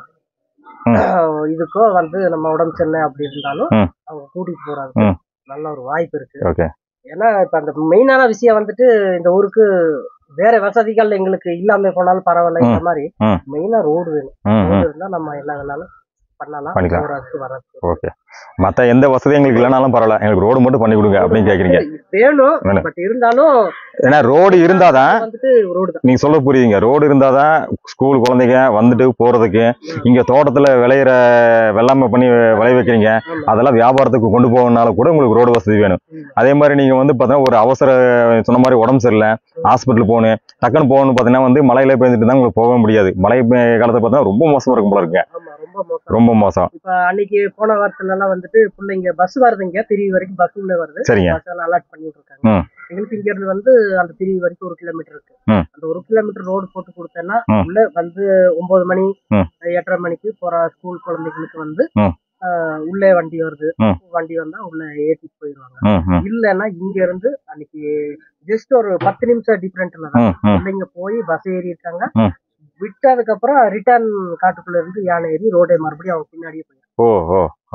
ம். இதுக்கோ வந்து நம்ம உடம்பு சரியில்லை அப்படி இருந்தாலும் ம். அவங்க கூட்டிட்டு போறாங்க ம். நல்ல ஒரு வாய்ப்பு இருக்கு ஓகே ஏன்னா இப்ப அந்த மெயினான விஷயம் வந்துட்டு இந்த ஊருக்கு வேற வசதிகள் எங்களுக்கு இல்லாம போனாலும் பரவாயில்ல இந்த மாதிரி ம். மெயினா ரோடு வேணும் ம் ம் ரோடு இருந்தா நம்ம என்ன வேணாலும் பண்ணலாம் பண்ணிக்கலாம். போறதுக்கு வர்றதுக்கு ஓகே மத்த எந்த வசதியும் எங்களுக்கு இல்லைனாலும் பரவாயில்ல எங்களுக்கு ரோடு மட்டும் பண்ணி கொடுங்க அப்படின்னு கேக்குறீங்க வேணும் வேணும். பட் இருந்தாலும் ஏன்னா ரோடு இருந்தாதான் வந்துட்டு ரோடு தான் நீங்க சொல்ல புரியுதுங்க ரோடு இருந்தாதான் ஸ்கூல் குழந்தைங்க வந்துட்டு போறதுக்கு இங்க தோட்டத்துல விளையிற வெள்ளாமை பண்ணி விளைய வைக்கிறீங்க ஆமா. அதெல்லாம் வியாபாரத்துக்கு கொண்டு போகணும்னால கூட உங்களுக்கு ரோடு வசதி வேணும் ம். அதே மாதிரி நீங்க வந்து பார்த்தீங்கன்னா ஒரு அவசர சொன்ன மாதிரி உடம்பு சரியில்லை ஹாஸ்பிட்டல் போகணும் டக்குன்னு போகணும்னு பார்த்தீங்கன்னா வந்து மழையில பெய்ஞ்சிட்டு தான் உங்களுக்கு போக முடியாது மழை பெய்ய காலத்துல பார்த்தீங்கன்னா ரொம்ப மோசமா இருக்கும் போல இருக்குங்க ஆமா ரொம்ப மோசம் ரொம்ப மோசம் இப்ப அன்னைக்கு போன வாரத்துல எல்லாம் வந்துட்டு பிள்ளைங்க பஸ் வருதுங்க பிரிவு வரைக்கும் பஸ் உள்ள வருது சரிங்க பஸ் எல்லாம் அலாட் பண்ணிட்டு இருக்காங்க ம். எங்களுக்கு இங்க இருந்து வந்து அந்த பிரிவு வரைக்கும் ஒரு கிலோமீட்டர் இருக்கு ம். அந்த ஒரு கிலோமீட்டர் ரோடு போட்டு கொடுத்தேன்னா ம். உள்ள வந்து ஒன்பது மணி ம். எட்டரை மணிக்கு போற ஸ்கூல் குழந்தைகளுக்கு வந்து ம். ஆஹ், உள்ளே வண்டி வருது ம். வண்டி வந்தா உள்ள ஏத்திட்டு போயிடுவாங்க ம் ம் இல்லைன்னா இங்க இருந்து அன்னைக்கு ஜஸ்ட் ஒரு பத்து நிமிஷம் டிஃபரெண்ட்ல தான் ம் ம் பிள்ளைங்க போய் பஸ் ஏறி இருக்காங்க ம். விட்டதுக்கு அப்புறம் ரிட்டர்ன் காட்டுக்குள்ள இருந்து யானை ஏறி ரோடே மறுபடியும் அவங்க பின்னாடியே போய் ஓ ஓ ஓ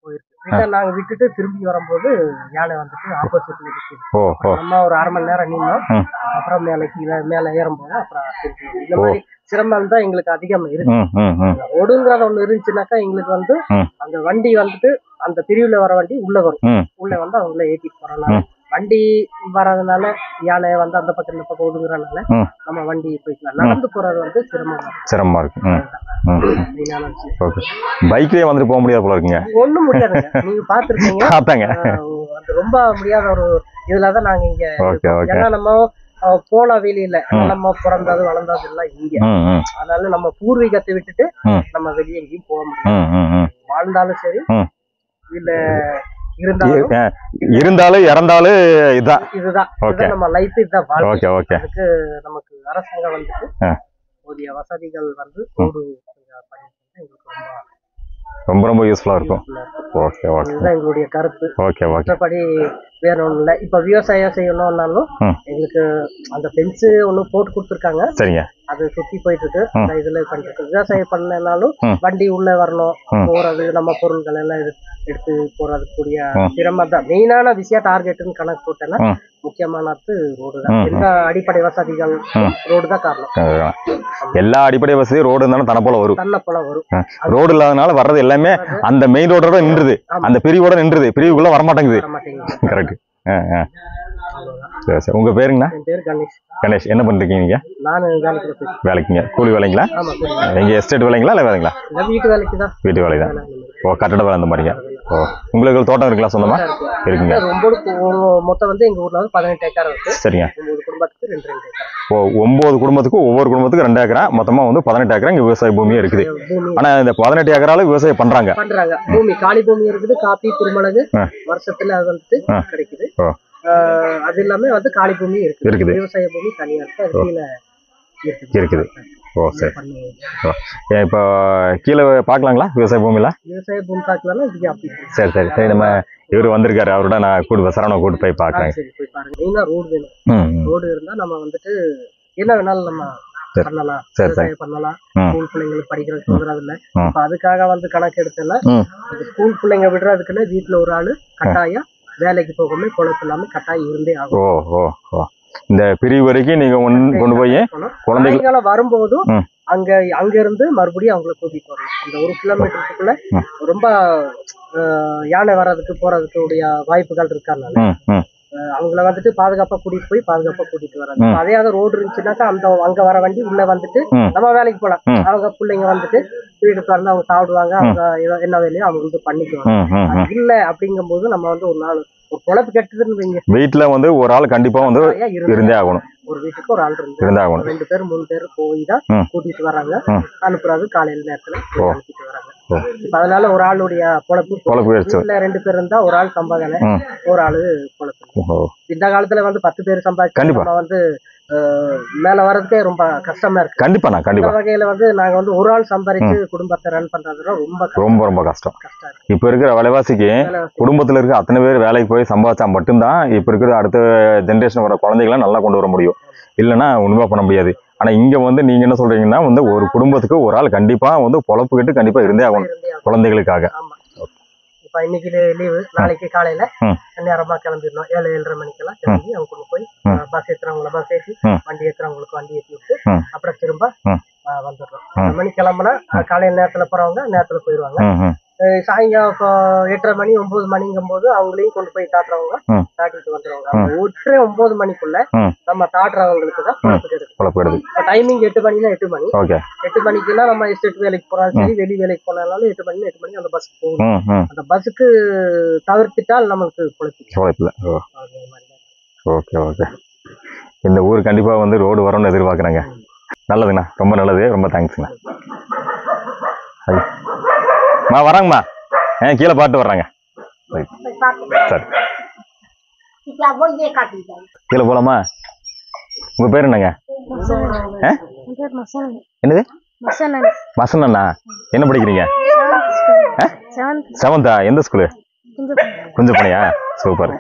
போயிருக்கு ரிட்டர்ன் நாங்க விட்டுட்டு திரும்பி வரும்போது யானை வந்துட்டு ஆப்போசிட்ல நிக்குது ஓ ஓ நம்ம ஒரு அரை மணி நேரம் நின்னோம் ம். அப்புறம் மேல கீழே மேல ஏறும்போது அப்புறம் திருப்பி வந்தோம். இந்த மாதிரி சிரமம் தான் எங்களுக்கு அதிகம் இருக்கு ம் ம் ம் ஒடுங்கிறத ஒண்ணு இருந்துச்சுனாக்கா எங்களுக்கு வந்து ம். அந்த வண்டி வந்துட்டு அந்த பிரிவுல வர வண்டி உள்ள வரும் ம். உள்ள வந்து அவங்கள ஏத்திட்டு போறனால ம். வண்டி வர்றதுனால யானை வந்து அந்த பக்கம் இந்த பக்கம் ஒதுங்குறதுனால ம். நம்ம வண்டி போய்க்கலாம் நடந்து போறது வந்து சிரமம் தான் சிரமமா இருக்கு ம் ம் மெயினான விஷயம் ஓகே பைக்லயே வந்துட்டு போக முடியாது போல இருக்குங்க ஒண்ணும் முடியாதுங்க நீங்க பாத்துருக்கீங்க பார்த்தாங்க அது ரொம்ப முடியாத ஒரு இதுலதான் நாங்க இங்க ஓகே ஓகே ஏன்னா நம்ம அஹ், போல வெளியில நம்ம பிறந்தது வளர்ந்தது எல்லாம் இங்க ம் ம் அதனால நம்ம பூர்வீகத்தை விட்டுட்டு ம். நம்ம வெளியே எங்கேயும் போக முடியாது ம் ம் ம் வாழ்ந்தாலும் சரி ம். இல்ல இருந்தாலும் இ- இருந்தாலும் இறந்தாலும் இதுதான் இதுதான் Okay. இதுதான் நம்ம லைஃப் இதுதான் வாழ்க்கை ஓகே ஓகே அதுக்கு நமக்கு அரசாங்கம் வந்துட்டு ஆ. போதிய வசதிகள் வந்து ரோடு கொஞ்சம் பண்ணி தந்தா எங்களுக்கு ரொம்ப ரொம்ப ரொம்ப யூஸ்ஃபுல்லா இருக்கும் useful ஆ இருக்கும். ஓகே ஓகே இதுதான் எங்களுடைய கருத்து ஓகே ஓகே மற்றபடி வேற ஒண்ணும் இல்லை இப்ப விவசாயம் செய்யணும்னாலும் ம். எங்களுக்கு அந்த ஃபென்ஸ் ஒண்ணு போட்டு கொடுத்துருக்காங்க சரிங்க அது சுத்தி போயிட்டு இருக்கு அந்த இதுல பண்ணிருக்கு விவசாயம் பண்ணனாலும் ம். வண்டி உள்ள வரணும் ம். போறது நம்ம பொருட்கள் எல்லாம் எடு- எடுத்து போறது கூடிய ம். சிரமம் தான் மெயினான விஷயம் டார்கெட்னு கணக்கு போட்டேன்னா ம். முக்கியமானது ரோடு தான் ம், எந்த அடிப்படை வசதிகள் ம். ரோடு தான் காரணம் அஹ் எல்லா அடிப்படை வசதி ரோடு இருந்தாலும் தன போல வரும் தன்னை போல வரும் ரோடு இல்லாதனால வர்றது எல்லாமே அந்த மெயின் ரோடோட நின்றுது ஆமா. அந்த பிரிவோட நின்றுது பிரிவுக்குள்ள வரமாட்டேங்குது வர மாட்டேங்குது கரெக்ட் சரி சரி உங்க பேருங்கண்ணா என் பேர் கணேஷ் கணேஷ் என்ன பண்றீங்க நீங்க நானு வேலைக்கு போய் வேலைக்குங்க கூலி வேலைங்களா ஆமா சரி. எங்க எஸ்டேட் வேலைங்களா இல்லை வேலைங்களா இந்த வீட்டு வேலைக்கு தான் வீட்டு வேலை தான் ஓ கட்டட வேலை அந்த மாதிரிங்க ஓ உங்களுக்கு தோட்டம் இருக்குங்களா சொந்தமா இருக்குங்க ரொம்ப மொத்தம் வந்து எங்க ஊர்ல வந்து பதினெட்டு ஏக்கர் இருக்கு சரிங்க ஒன்பது குடும்பத்துக்கு ரெண்டு ரெண்டு ஏக்கர் ஓ ஒன்பது குடும்பத்துக்கும் ஒவ்வொரு குடும்பத்துக்கும் ரெண்டு ஏக்கரா மொத்தமா வந்து பதினெட்டு ஏக்கரா இங்க விவசாய பூமியே இருக்குது பூமி ஆனா இந்த பதினெட்டு ஏக்கரால விவசாயம் பண்றாங்க பண்றாங்க பூமி காலி பூமி இருக்குது காப்பி குருமிளகு ஆ. வருஷத்துல அது வந்துட்டு ஆ. கிடைக்குது ஓ. ஆஹ் அது இல்லாம வந்து காலி பூமி இருக்குது இருக்குது. விவசாய பூமி தனியா இருக்கு அது கீழே இருக்குது இருக்குது ஓ சரி பண்ணி ஏன் இப்போ கீழே பார்க்கலாங்களா விவசாய பூமியில விவசாய பூமி பார்க்கலாம் இது அப்படி சரி சரி சரி நம்ம இவர் வந்திருக்காரு அவரோட நான் கூட்டு சரவணை கூட்டு போய் ஆ, பார்க்குறேன் சரி போய் பாருங்க மெயினா ரோடு வேணும் ம் ம். ரோடு இருந்தா நம்ம வந்துட்டு என்ன வேணாலும் நம்ம சரி. பண்ணலாம் சரி, சரி. விவசாயம் பண்ணலாம் ம். ஸ்கூல் பிள்ளைங்களுக்கு படிக்கிறதுக்கு சொல்றது இல்ல ம். இப்ப அதுக்காக வந்து கணக்கு எடுத்தல ம். ஸ்கூல் பிள்ளைங்க விடுறதுக்குன்னு வீட்டுல ஒரு ஆளு கட்டாயம் வேலைக்கு போகாம குழப்பம் இல்லாம கட்டாயம் இருந்தே ஆகும் ஓ ஓ ஓ இந்த பிரிவு வரைக்கும் நீங்க ஒன்- கொண்டு போய் போகணும். குழந்தைகள் சாயங்காலம் வரும்போதும் ம். அங்க அங்க இருந்து மறுபடியும் அவங்கள கூட்டிட்டு வரணும் அந்த ஒரு கிலோமீட்டருக்குள்ள ம். ரொம்ப அஹ், யானை வர்றதுக்கு போறதுக்கு உடைய வாய்ப்புகள் இருக்கறனால ம் ம் அஹ், அவங்கள வந்துட்டு பாதுகாப்பா கூட்டிட்டு போய் பாதுகாப்பா கூட்டிட்டு வர்றது ம். அதே ரோடு இருந்துச்சுனாக்கா அந்த அங்க வர வண்டி உள்ள வந்துட்டு ம். நம்ம வேலைக்கு போலாம் ம். அவங்க பிள்ளைங்க வந்துட்டு வீட்டுக்கு வந்து அவங்க சாப்பிடுவாங்க அவங்க ஏதோ- என்ன வேலையோ அவங்க வந்து பண்ணிக்குவாங்க ம் ம் ம் அது இல்ல அப்படிங்கும்போது நம்ம வந்து ஒரு நாள் ஒரு பொழப்பு கெட்டதுன்னு வைங்க வீட்டுல வந்து ஒரு ஆள் கண்டிப்பா வந்து கட்டாயம் இருந்தே இருந்தே ஆகணும் ஒரு வீட்டுக்கு ஒரு ஆள் இருந்து இருந்தே ஆகணும் ரெண்டு பேர் மூணு பேர் போய் தான் ம். கூட்டிட்டு வர்றாங்க ம். அனுப்புறது காலையில நேரத்துல ஓ. அனுப்பிட்டு வராங்க இப்ப அதனால ஒரு ஆளுடைய பொழப்பு பொழப்பு வச்சு வீட்டுல ரெண்டு பேர் இருந்தா ஒரு ஆள் சம்பாதனை ம். ஒரு ஆளு பொழப்பு ஓ இந்த காலத்துல வந்து பத்து பேர் சம்பாதிச்சு கண்டிப்பா. நம்ம வந்து அஹ், மேல வர்றதுக்கே ரொம்ப கஷ்டமா இருக்கு கண்டிப்பாண்ணா இந்த கண்டிப்பா வகையில வந்து நாங்க வந்து ஒரு ஆள் சம்பாதிச்சு குடும்பத்தை ரன் பண்றதுலாம் ரொம்ப கஷ்டம். ரொம்ப ரொம்ப கஷ்டம் கஷ்டம் இருக்கு இப்ப இருக்கிற விலைவாசிக்கு வேலைவாசி. குடும்பத்துல இருக்க அத்தனை பேர் வேலைக்கு போய் சம்பாதிச்சா மட்டும்தான் இப்ப இருக்கிற அடுத்த ஜென்ரேஷன் வர குழந்தைகளை நல்லா கொண்டு வர முடியும் இல்லைன்னா ஒண்ணுமே பண்ண முடியாது ஆனா இங்க வந்து நீங்க என்ன சொல்றீங்கன்னா வந்து ஒரு குடும்பத்துக்கு ஒரு ஆள் கண்டிப்பா வந்து பொழப்புக்கிட்டு கண்டிப்பா இருந்தே ஆகணும் இருந்தே ஆகணும். குழந்தைகளுக்காக ஆமா இப்ப இன்னைக்கு லீவு நாளைக்கு காலையில ம். நேரமா கிளம்பிடணும் ஏழு ஏழரை மணிக்கெல்லாம் கிளம்பி அவங்க கொண்டு போய் ம். பஸ் ஏத்துறவங்கள பஸ் ஏற்றி ம். வண்டி ஏத்துறவங்களுக்கு வண்டி ஏற்றி விட்டு ம். அப்புறம் திரும்ப ம். ஆ, வந்துடுறோம் ஏழு மணி கிளம்புனா அஹ், காலையில நேரத்துல போறவங்க நேரத்துல போயிடுவாங்க ம் ம் அஹ், சாயங்காலம் இப்போ எட்டரை மணி ஒன்பது மணிங்கும் போது அவங்களையும் கொண்டு போய் தாட்டுறவங்க ம். தாட்டிட்டு வந்துடுவாங்க அந்த ஒற்றை ஒன்பது மணிக்குள்ள ம். நம்ம தாட்டுறவங்களுக்கு தான் பொழப்பு கிடைக்கும் பொழப்பு இப்போ டைமிங் எட்டு மணினா எட்டு மணி ஓகே எட்டு மணிக்குன்னா நம்ம எஸ்டேட் வேலைக்கு போனாலும் சரி வெளி வேலைக்கு போனாலும் எட்டு மணி எட்டு மணி அந்த பஸ் போகணும் ம் ம் அந்த பஸ்ஸுக்கு தவிர்த்துட்டால் நமக்கு பொழைப்பு பொழப்புல ஓ அது மாதிரி தான். ஓகே ஓகே இந்த ஊர் கண்டிப்பா வந்து ரோடு வரும்னு எதிர்பார்க்குறேங்க நல்லதுங்கண்ணா ரொம்ப நல்லது ரொம்ப தேங்க்ஸ்ண்ணா மா வராங்கம்மா ஆ கீழே பாட்டு வர்றாங்க போய் பார்க்க சரி क्या वो ये काटी जाए கீழே போலாமா உங்க பேர் என்னங்க ஆ? என்னது மசனண்ணா என்ன படிக்கிறீங்க செவன்த்தா எந்த ஸ்கூலு கொஞ்சம் பணியா சூப்பர்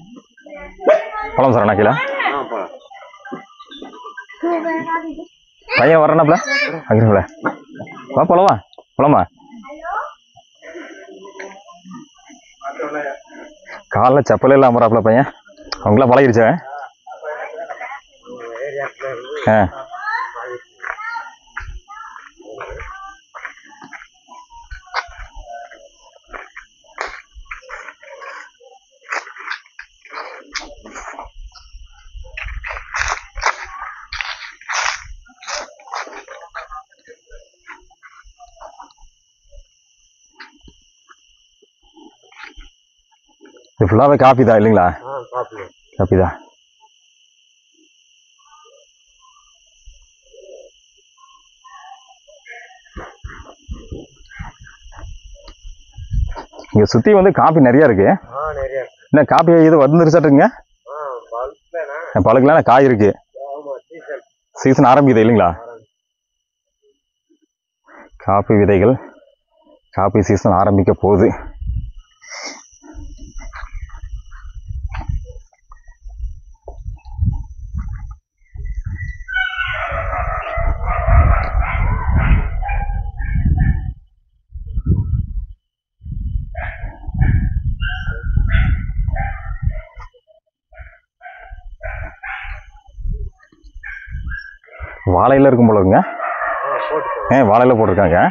போலாம் சார் அண்ணா கீழே பையன் வரானாப்ல அங்கிருங்கள வா போலவா போலாமா காலைல செப்பல் இல்லாம வராப்ல பையன் அவங்களாம் பழகிருச்சா ஆ இது ஃபுல்லாகவே காப்பி தான் இல்லைங்களா காப்பி தான் இங்க சுத்தி வந்து காப்பி நிறைய இருக்கு நிறைய என்ன காப்பி இது வந்துருச்சாட்டுங்க பழக்கலாம் காய் இருக்கு சீசன் ஆரம்பிக்குது இல்லைங்களா காப்பி விதைகள் காப்பி சீசன் ஆரம்பிக்க போகுது வாழையில இருக்கும் போல இருக்குங்க ஏ வாழையில போட்டிருக்காங்க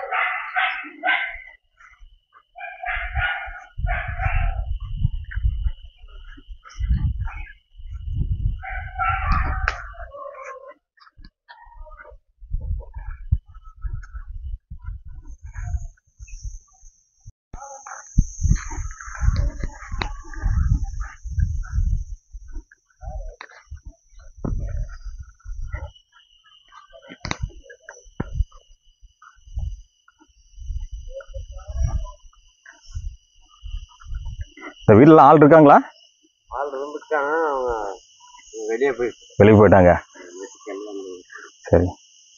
இந்த வீட்டில் ஆள் இருக்காங்களா ஆள் இருந்துட்டாங்க அவங்க வெளியே போயிட்டு வெளியே போயிட்டாங்க சரி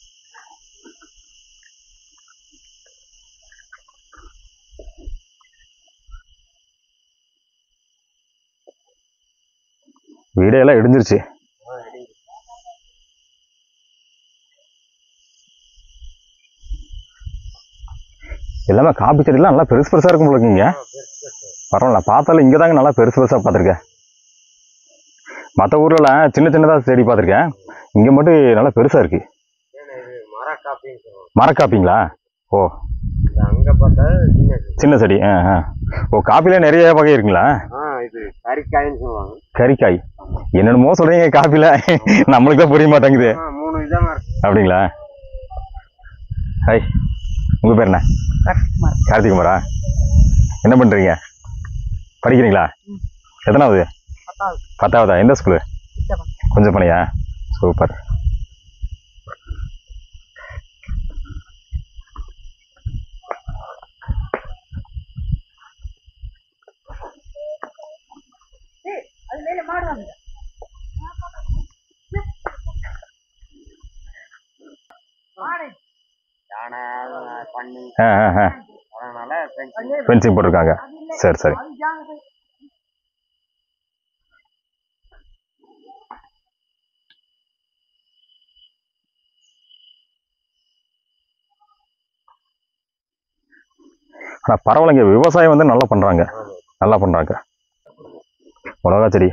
வீடே எல்லாம் இடிஞ்சிருச்சு எல்லாமே காப்பி செடிலாம் நல்லா பெருசு பெருசா இருக்கும் போல இருக்குங்க பரவாயில்ல பார்த்தாலும் இங்கே தாங்க நல்லா பெருசு பெருசாக பார்த்துருக்கேன் மற்ற ஊர்லலாம் சின்ன சின்னதாக செடி பார்த்துருக்கேன் இங்கே மட்டும் நல்லா பெருசாக இருக்கு மர காப்பின்னு சொல்லுவாங்க மரக்காப்பிங்களா ஓ இது அங்க பார்த்தா சின்ன சின்ன செடி ஆ ஆ ஓ காப்பில நிறைய வகை இருக்குங்களா ஆ இது கறிக்காயின்னு சொல்லுவாங்க கறிக்காய் என்னென்னமோ சொல்றீங்க காப்பில நம்மளுக்கு தான் புரிய மாட்டேங்குது ஆ மூணு விதமா இருக்கு அப்படிங்களா ஹாய் உங்க பேர் என்ன கார்த்திகுமாரா என்ன பண்றீங்க படிக்கிறீங்களா எத்தனாவது பத்தாவது பத்தாவதா எந்த ஸ்கூலு கொஞ்சம் பணியா சூப்பர் யானை பண்ணி ஆ ஆ ஆ அதனால fencing. ஃபென்சிங் போட்டிருக்காங்க சரி சரி ஆனால் பரவாயில்லைங்க விவசாயம் வந்து நல்லா பண்ணுறாங்க நல்லா பண்ணுறாங்க மிளகா செடி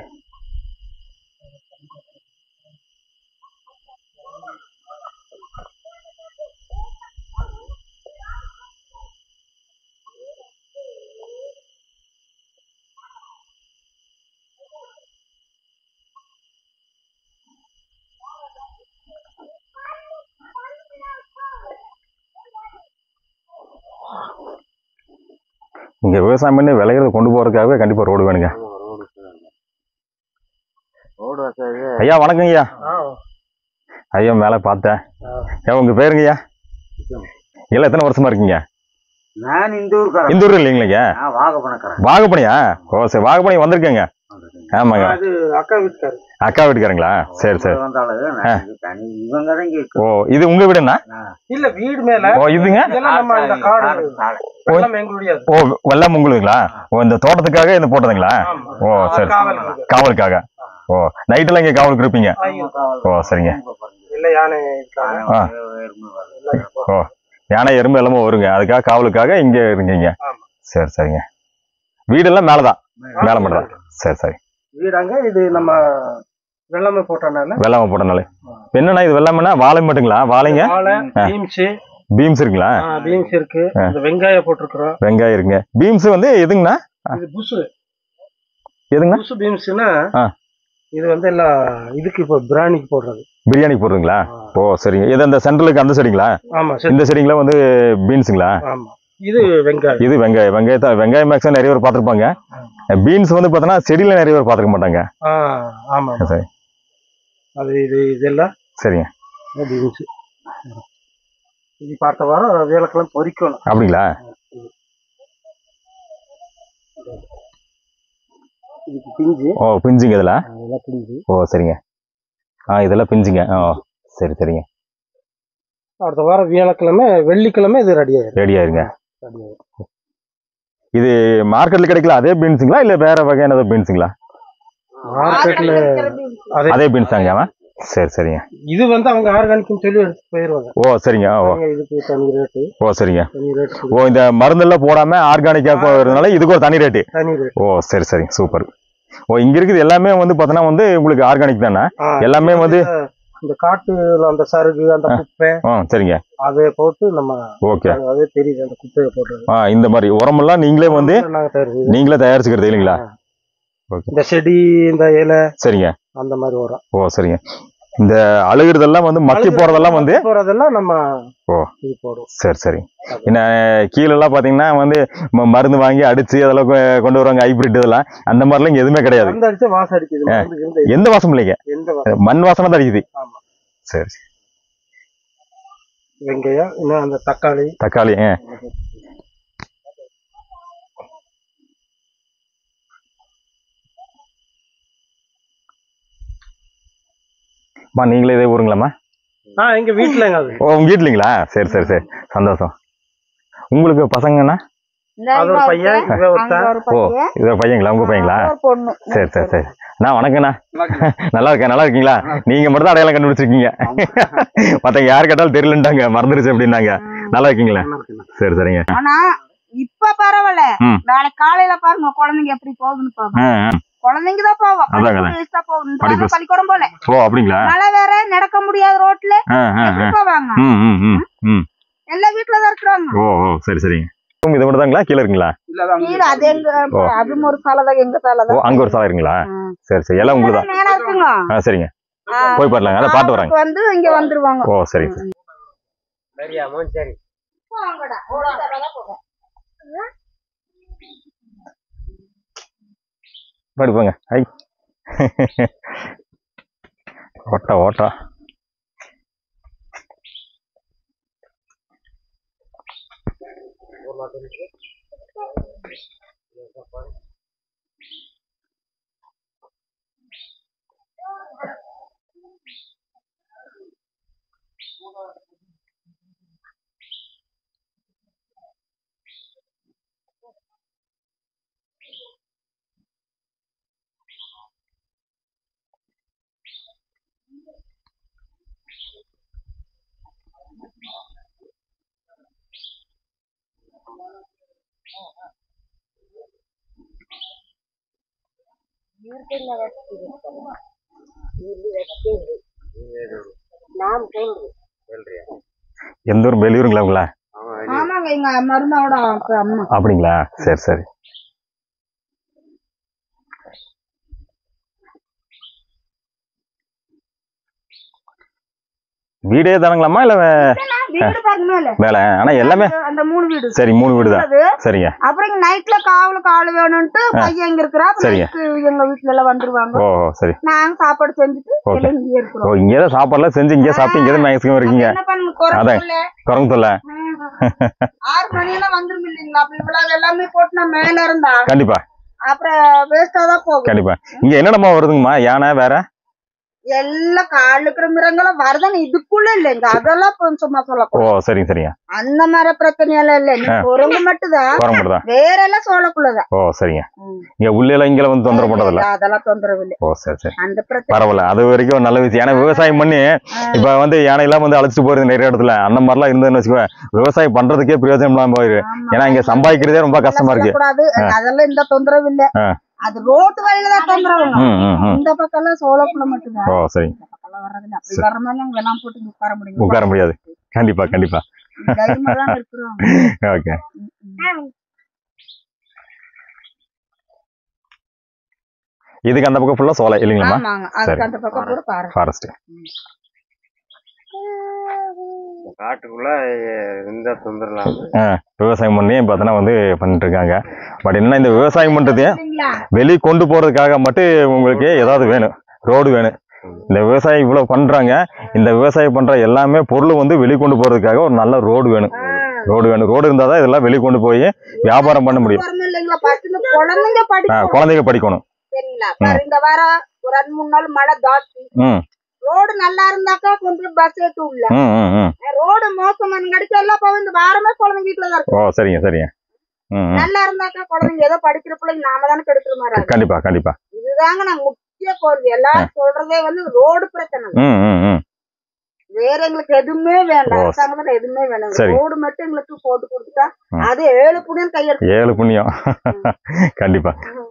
இங்கே விவசாயம் பண்ணி விளையிறது கொண்டு போகிறதுக்காகவே கண்டிப்பாக ரோடு வேணுங்க ஆமா, ரோடு வசதி. ரோடு வசதி ஐயா வணக்கம் ஐயா ஐயா மேலே பார்த்தேன் ஏன் உங்கள் பேருங்க ஐயா இல்லை எத்தனை வருஷமா இருக்கீங்க நான் இந்த ஊருக்காரன் இந்த ஊர் இல்லைங்களா நான் வாகப்பணக்காரன் வாகப்பணியா ஓ சரி வாகப்பணி வந்திருக்கேங்க ஆமாங்க அது அக்கா வீட்டுக்காரு அக்கா வீட்டுக்காரங்களா சரி சரி வந்தாலும் நான் இங்க தனி இவங்க தான் இங்க ஓ இது உங்க வீடுண்ணா இல்ல வீடு மேல ஓ இதுங்க இதெல்லாம் நம்ம இந்த காடு சாலை. எல்லாம் எங்களுடையது ஓ வெள்ளம் உங்களுங்களா ஓ இந்த தோட்டத்துக்காக இந்த போட்டதுங்களா ஆமா. ஓ சரி காவலுக்கு. காவலுக்காக ஓ நைட்டெல்லாம் இங்கே காவலுக்கு இருப்பீங்க ஓ சரிங்க இல்ல யானை இருக்காங்க ஆ. எல்லாம் இப்போ ஓ யானை எறும்பு எல்லாமே வருங்க அதுக்காக காவலுக்காக இங்க இருக்கீங்க ஆமா. சரி சரிங்க வீடெல்லாம் மேலதான் மேல மட்டும் தான் சரி சரி வீடாங்க இது நம்ம வெள்ளமை போட்டனால வெள்ளாம போட்டனாலே இப்ப என்னண்ணா இது வெள்ளாமன்னா வாழை மட்டுங்களா வாழைங்க வாழை ஆ. பீன்ஸ் பீம்ஸ் இருக்குங்களா பீன்ஸ் இருக்கு இந்த வெங்காயம் போட்டிருக்கிறோம் வெங்காயம் இருக்குங்க பீம்ஸ் வந்து எதுங்கண்ணா இது புசு எதுங்கண்ணா புசு பீன்ஸ்னா ஆ. இது வந்து எல்லாம் இதுக்கு இப்போ பிரியாணிக்கு போடுறது பிரியாணிக்கு போடுறீங்களா ஓ சரிங்க இது அந்த சென்ட்ரலுக்கு அந்த செடிங்களா ஆமா சரி இந்த செடிங்களா வந்து பீன்ஸுங்களா ஆமா இது வெங்காயம் இது வெங்காயம் வெங்காயத்தை வெங்காயம் மேக்ஸிமம் நிறைய பேர் பார்த்துருப்பாங்க பீன்ஸ் வந்து பார்த்தோன்னா செடியில நிறைய பேர் பார்த்துருக்க மாட்டாங்க ஆ ஆமா ஆமா. சரி அது இது இதெல்லாம் சரிங்க பீன்ஸ் இது பார்த்த வாரம் வேலைக்கெல்லாம் பொரிக்கணும் அப்படிங்களா இதுக்கு பிஞ்சு ஓ பிஞ்சுங்க இதில் அதெல்லாம் பிஞ்சு ஓ சரிங்க ஆ இதெல்லாம் பிஞ்சுங்க ஓ சரி சரிங்க அடுத்த வாரம் வியாழக்கிழமை வெள்ளிக்கிழமை இது ரெடி ஆயிரும் ரெடி ஆயிருங்க ரெடி ஆயிரும் இது மார்க்கெட்ல கிடைக்கல அதே பீன்ஸுங்களா இல்ல வேற வகையான பீன்ஸுங்களா மார்க்கெட்ல அதே அதே பீன்ஸ் தாங்க அவன் சரி சரிங்க இது வந்து அவங்க ஆர்கானிக்னு சொல்லி எடுத்து போயிருவாங்க ஓ சரிங்க ஓ அவங்க இதுக்கு தனி ரேட்டு ஓ சரிங்க தனி ரேட்டு ஓ இந்த மருந்தெல்லாம் போடாம ஆர்கானிக்கா போகிறதுனால இதுக்கு ஒரு தனி ரேட்டு தனி ரேட் ஓ சரி சரி சூப்பர் ஓ இங்க இருக்குது எல்லாமே வந்து பார்த்தோன்னா வந்து உங்களுக்கு ஆர்கானிக் தானே எல்லாமே வந்து- இந்த காட்டுல அந்த சருகு அந்த குப்பை ஆ சரிங்க அதை போட்டு நம்ம ஓகே அதே தெரியுது அந்த குப்பையை போடுறது ஆ இந்த மாதிரி உரமெல்லாம் நீங்களே வந்து நாங்க தருது நீங்களே தயாரிச்சுக்கிறது இல்லைங்களா இந்த செடி இந்த இலை சரிங்க அந்த மாதிரி வரும் ஓ சரிங்க இந்த அழுகுறதெல்லாம் வந்து மக்கி போறதெல்லாம் வந்து போறதெல்லாம் நம்ம ஓ. இது போடுவோம் சரி சரி என்ன கீழெல்லாம் பார்த்தீங்கன்னா வந்து ம- மருந்து வாங்கி அடிச்சு அதெல்லாம் கொ- கொண்டு வருவாங்க ஹைபிரிட் இதெல்லாம் அந்த மாதிரிலாம் இங்க எதுவுமே கிடையாது மருந்து அடிச்சா வாசம் அடிக்குது மருந்து இருந்த எந்த வாசமும் இல்லைங்க எந்த வாசம் மண் வாசனை தான் அடிக்குது ஆமா. சரி சரி. வெங்காயம் இன்னும் அந்த தக்காளி தக்காளி ஆ. அம்மா நீங்களே இதே ஊருங்களாம்மா ஆ எங்க வீட்டுலங்க அது ஓ உங்க வீட்லீங்களா சரி சரி சரி சந்தோஷம் உங்களுக்கு பசங்கண்ணா அது ஒரு பையன் இவன் ஒருத்தன் ஓ இது ஒரு பையங்களா உங்க பையங்களா பொண்ணு சரி சரி சரி நான் வணக்கண்ணா நல்லா இருக்கேன் நல்லா இருக்கீங்களா நீங்க மட்டும் தான் அடையாளம் கண்டுபிடிச்சிருக்கீங்க மத்தவங்க யார் கேட்டாலும் தெரியலன்ட்டாங்க மறந்துருச்சு அப்படின்னாங்க நல்லா இருக்கீங்களா சரி சரிங்க ஆனா இப்ப பரவாயில்ல ம். நாளைக்கு காலையில பாருங்க குழந்தைங்க எப்படி போகுதுன்னு பாருங்க ஆ, ஆ. குழந்தைங்க தான் போவோம் அதாங்க, படிப்பு வயசு தான் போகும் இந்த படிப்பு வாரம் பள்ளிக்கூடம் போல ஓ அப்படிங்களா மழை வேற நடக்க முடியாத ரோட்ல ஆ ஆ ஆ எப்படி போவாங்க ம் ம் ம் ம் எல்லா வீட்டுல தான் இருக்கிறாங்க ஓ ஓ சரி சரிங்க இது மட்டும் தாங்களா கீழே இருக்குங்களா கீழே அது எங்க ஓ. அதுவும் ஒரு சாலை தான் எங்க சாலை ஓ தான் அங்க ஒரு சாலை இருக்குங்களா ம். சரி சரி எல்லாம் உங்களுக்கு தான் மேல இருக்குங்க ஆ சரிங்க ஆ, போய் பாருலாங்க அதான் பாட்டு வராங்க அவங்களுக்கு வந்து இங்க வந்துருவாங்க ஓ சரி சரி சரி போங்கடா. ஒரு தடவை தான் போகும். படிப்பாங்க ஐ ஓட்டா ஓட்டா எந்த ஊர் வெளியூருங்களா உங்களா ஆமாங்க எங்க மருந்தாவோட அப்ப அம்மா அப்படிங்களா சரி சரி வீடே தானுங்களாம்மா இல்ல வே- வீடு பாருங்க மேல வேலை ஆனா எல்லாமே அந்த- அந்த மூணு வீடு சரி மூணு வீடு தான் அது சரிங்க அப்புறம் இங்க நைட்ல காவலுக்கு ஆளு வேணும்ட்டு பையன் இங்க இருக்கிறா அப்ப சரிங்க. நைட்டு எங்க வீட்டுல எல்லாம் வந்துருவாங்க ஓ ஓ, சரி நாங்க சாப்பாடு செஞ்சுட்டு ஓகே. எல்லாம் இங்கே இருக்கிறோம் ஓ இங்கே தான் சாப்பாடுலாம் செஞ்சு இங்கே சாப்பிட்டு இங்கே தான் மேக்ஸிமம் இருக்கீங்க என்ன பண்ணு குறை அதான். சொல்ல குரங்கு தொல்லை ஆறு மணி எல்லாம் வந்துரும் இல்லைங்களா அப்ப இவ்வளவு எல்லாமே போட்டு நான் மேல இருந்தா கண்டிப்பா அப்புறம் வேஸ்டா தான் போகும் கண்டிப்பா இங்க என்னென்னமா வருதுங்கம்மா யானை வேற எல்லாம் கால் இருக்கிற மிருகங்களும் வரதானே இதுக்குள்ள இல்லைங்க அதெல்லாம் இப்ப சும்மா ஓ சொல்லக்கூடாது சரிங்க சரிங்க அந்த மாதிரி பிரச்சனை எல்லாம் இல்ல நீ குரங்கு மட்டும்தான் குரங்கு தான் வேற எல்லாம் சொல்லக்குள்ளதான் ஓ சரிங்க இங்க உள்ளே இங்கே வந்து தொந்தரவு பண்றதில்ல அதெல்லாம் தொந்தரவு இல்லை ஓ சரி சரி அந்த பிரச்சனை பரவாயில்ல அது வரைக்கும் நல்ல விஷயம் ஏன்னா விவசாயம் பண்ணி இப்ப வந்து யானையெல்லாம் வந்து அழைச்சிட்டு போறது நிறைய இடத்துல அந்த மாதிரிலாம் இருந்ததுன்னு வச்சுக்கோ விவசாயம் பண்றதுக்கே பிரயோஜனம் இல்லாம போயிரு ஆமா. ஏன்னா இங்க சம்பாதிக்கிறதே ரொம்ப கஷ்டமா இருக்கு சொல்லக்கூடாது அதெல்லாம் இந்த தொந்தரவு இல்ல ஆ. அது ரோட்டு வழியில தான் தொந்தரவுங்க ம் ம் ம் இந்த பக்கம் எல்லாம் சோளக்குள்ள மட்டும்தான் ஓ சரி இந்த பக்கம் எல்லாம் வர்றதில்ல அப்படி வர மாதிரி நாங்க வெள்ளாம் போட்டு இங்க உட்கார முடியும் உட்கார முடியாது கண்டிப்பா கண்டிப்பா தைரியமா தான் இருக்கிறோம் ஓகே இதுக்கு அந்த பக்கம் ஃபுல்லா சோலை இல்லைங்களா ஆமாங்க சரி. அதுக்கு அந்த பக்கம் கூட பாரு ஃபாரஸ்ட் காட்டுக்குள்ள எந்த தொந்தரவு இல்லாம விவசாயம் பண்ணி பார்த்தோன்னா வந்து பண்ணிட்டு இருக்காங்க பட் என்ன இந்த விவசாயம் பண்றது இல்லைங்களா வெளியே கொண்டு போறதுக்காக மட்டும் உங்களுக்கு ஏதாவது வேணும் ரோடு வேணும் இந்த விவசாயம் இவ்வளவு பண்றாங்க இந்த விவசாயம் பண்ற எல்லாமே பொருள் வந்து வெளியே கொண்டு போறதுக்காக ஒரு நல்ல ரோடு வேணும் ரோடு வேணும் ரோடு இருந்தால் தான் இதெல்லாம் வெளியே கொண்டு போய் வியாபாரம் பண்ண முடியும் வரணும் இல்லைங்களா ஃபர்ஸ்ட் இந்த குழந்தைங்க ஆ, படிக்கும் குழந்தைங்க படிக்கணும் சரிங்களா பாரு, இந்த வாரம் ஒரு ரெண்டு மூணு நாள் மழை ஜாஸ்தி ம் ரோடு நல்லா இருந்தாக்கா கொண்டு போய் பஸ் ஏத்து உள்ள ம் ம் ம் ரோடு மோசமான கிடைச்சு எல்லாம் போய் இந்த வாரமே குழந்தைங்க வீட்டுல தான் இருக்கு ஓ சரிங்க சரிங்க ம் ம் நல்லா இருந்தாக்கா குழந்தைங்க ஏதோ படிக்கிற பிள்ளைங்க நாம தானே கெடுக்கிற மாதிரி ஆகுது. கண்டிப்பா கண்டிப்பா இதுதாங்க நாங்க முக்கிய கோரிக்கை எல்லாரும் சொல்றதே வந்து ரோடு பிரச்சனை ம் ம் ம் வேற எங்களுக்கு எதுவுமே வேண்டாம் ஓ. அரசாங்கத்துல எதுவுமே வேண்டாம் சரி. ரோடு மட்டும் எங்களுக்கு போட்டு கொடுத்துட்டா ம். அது ஏழு புண்ணியம் கையெழுத்து ஏழு புண்ணியம் கண்டிப்பா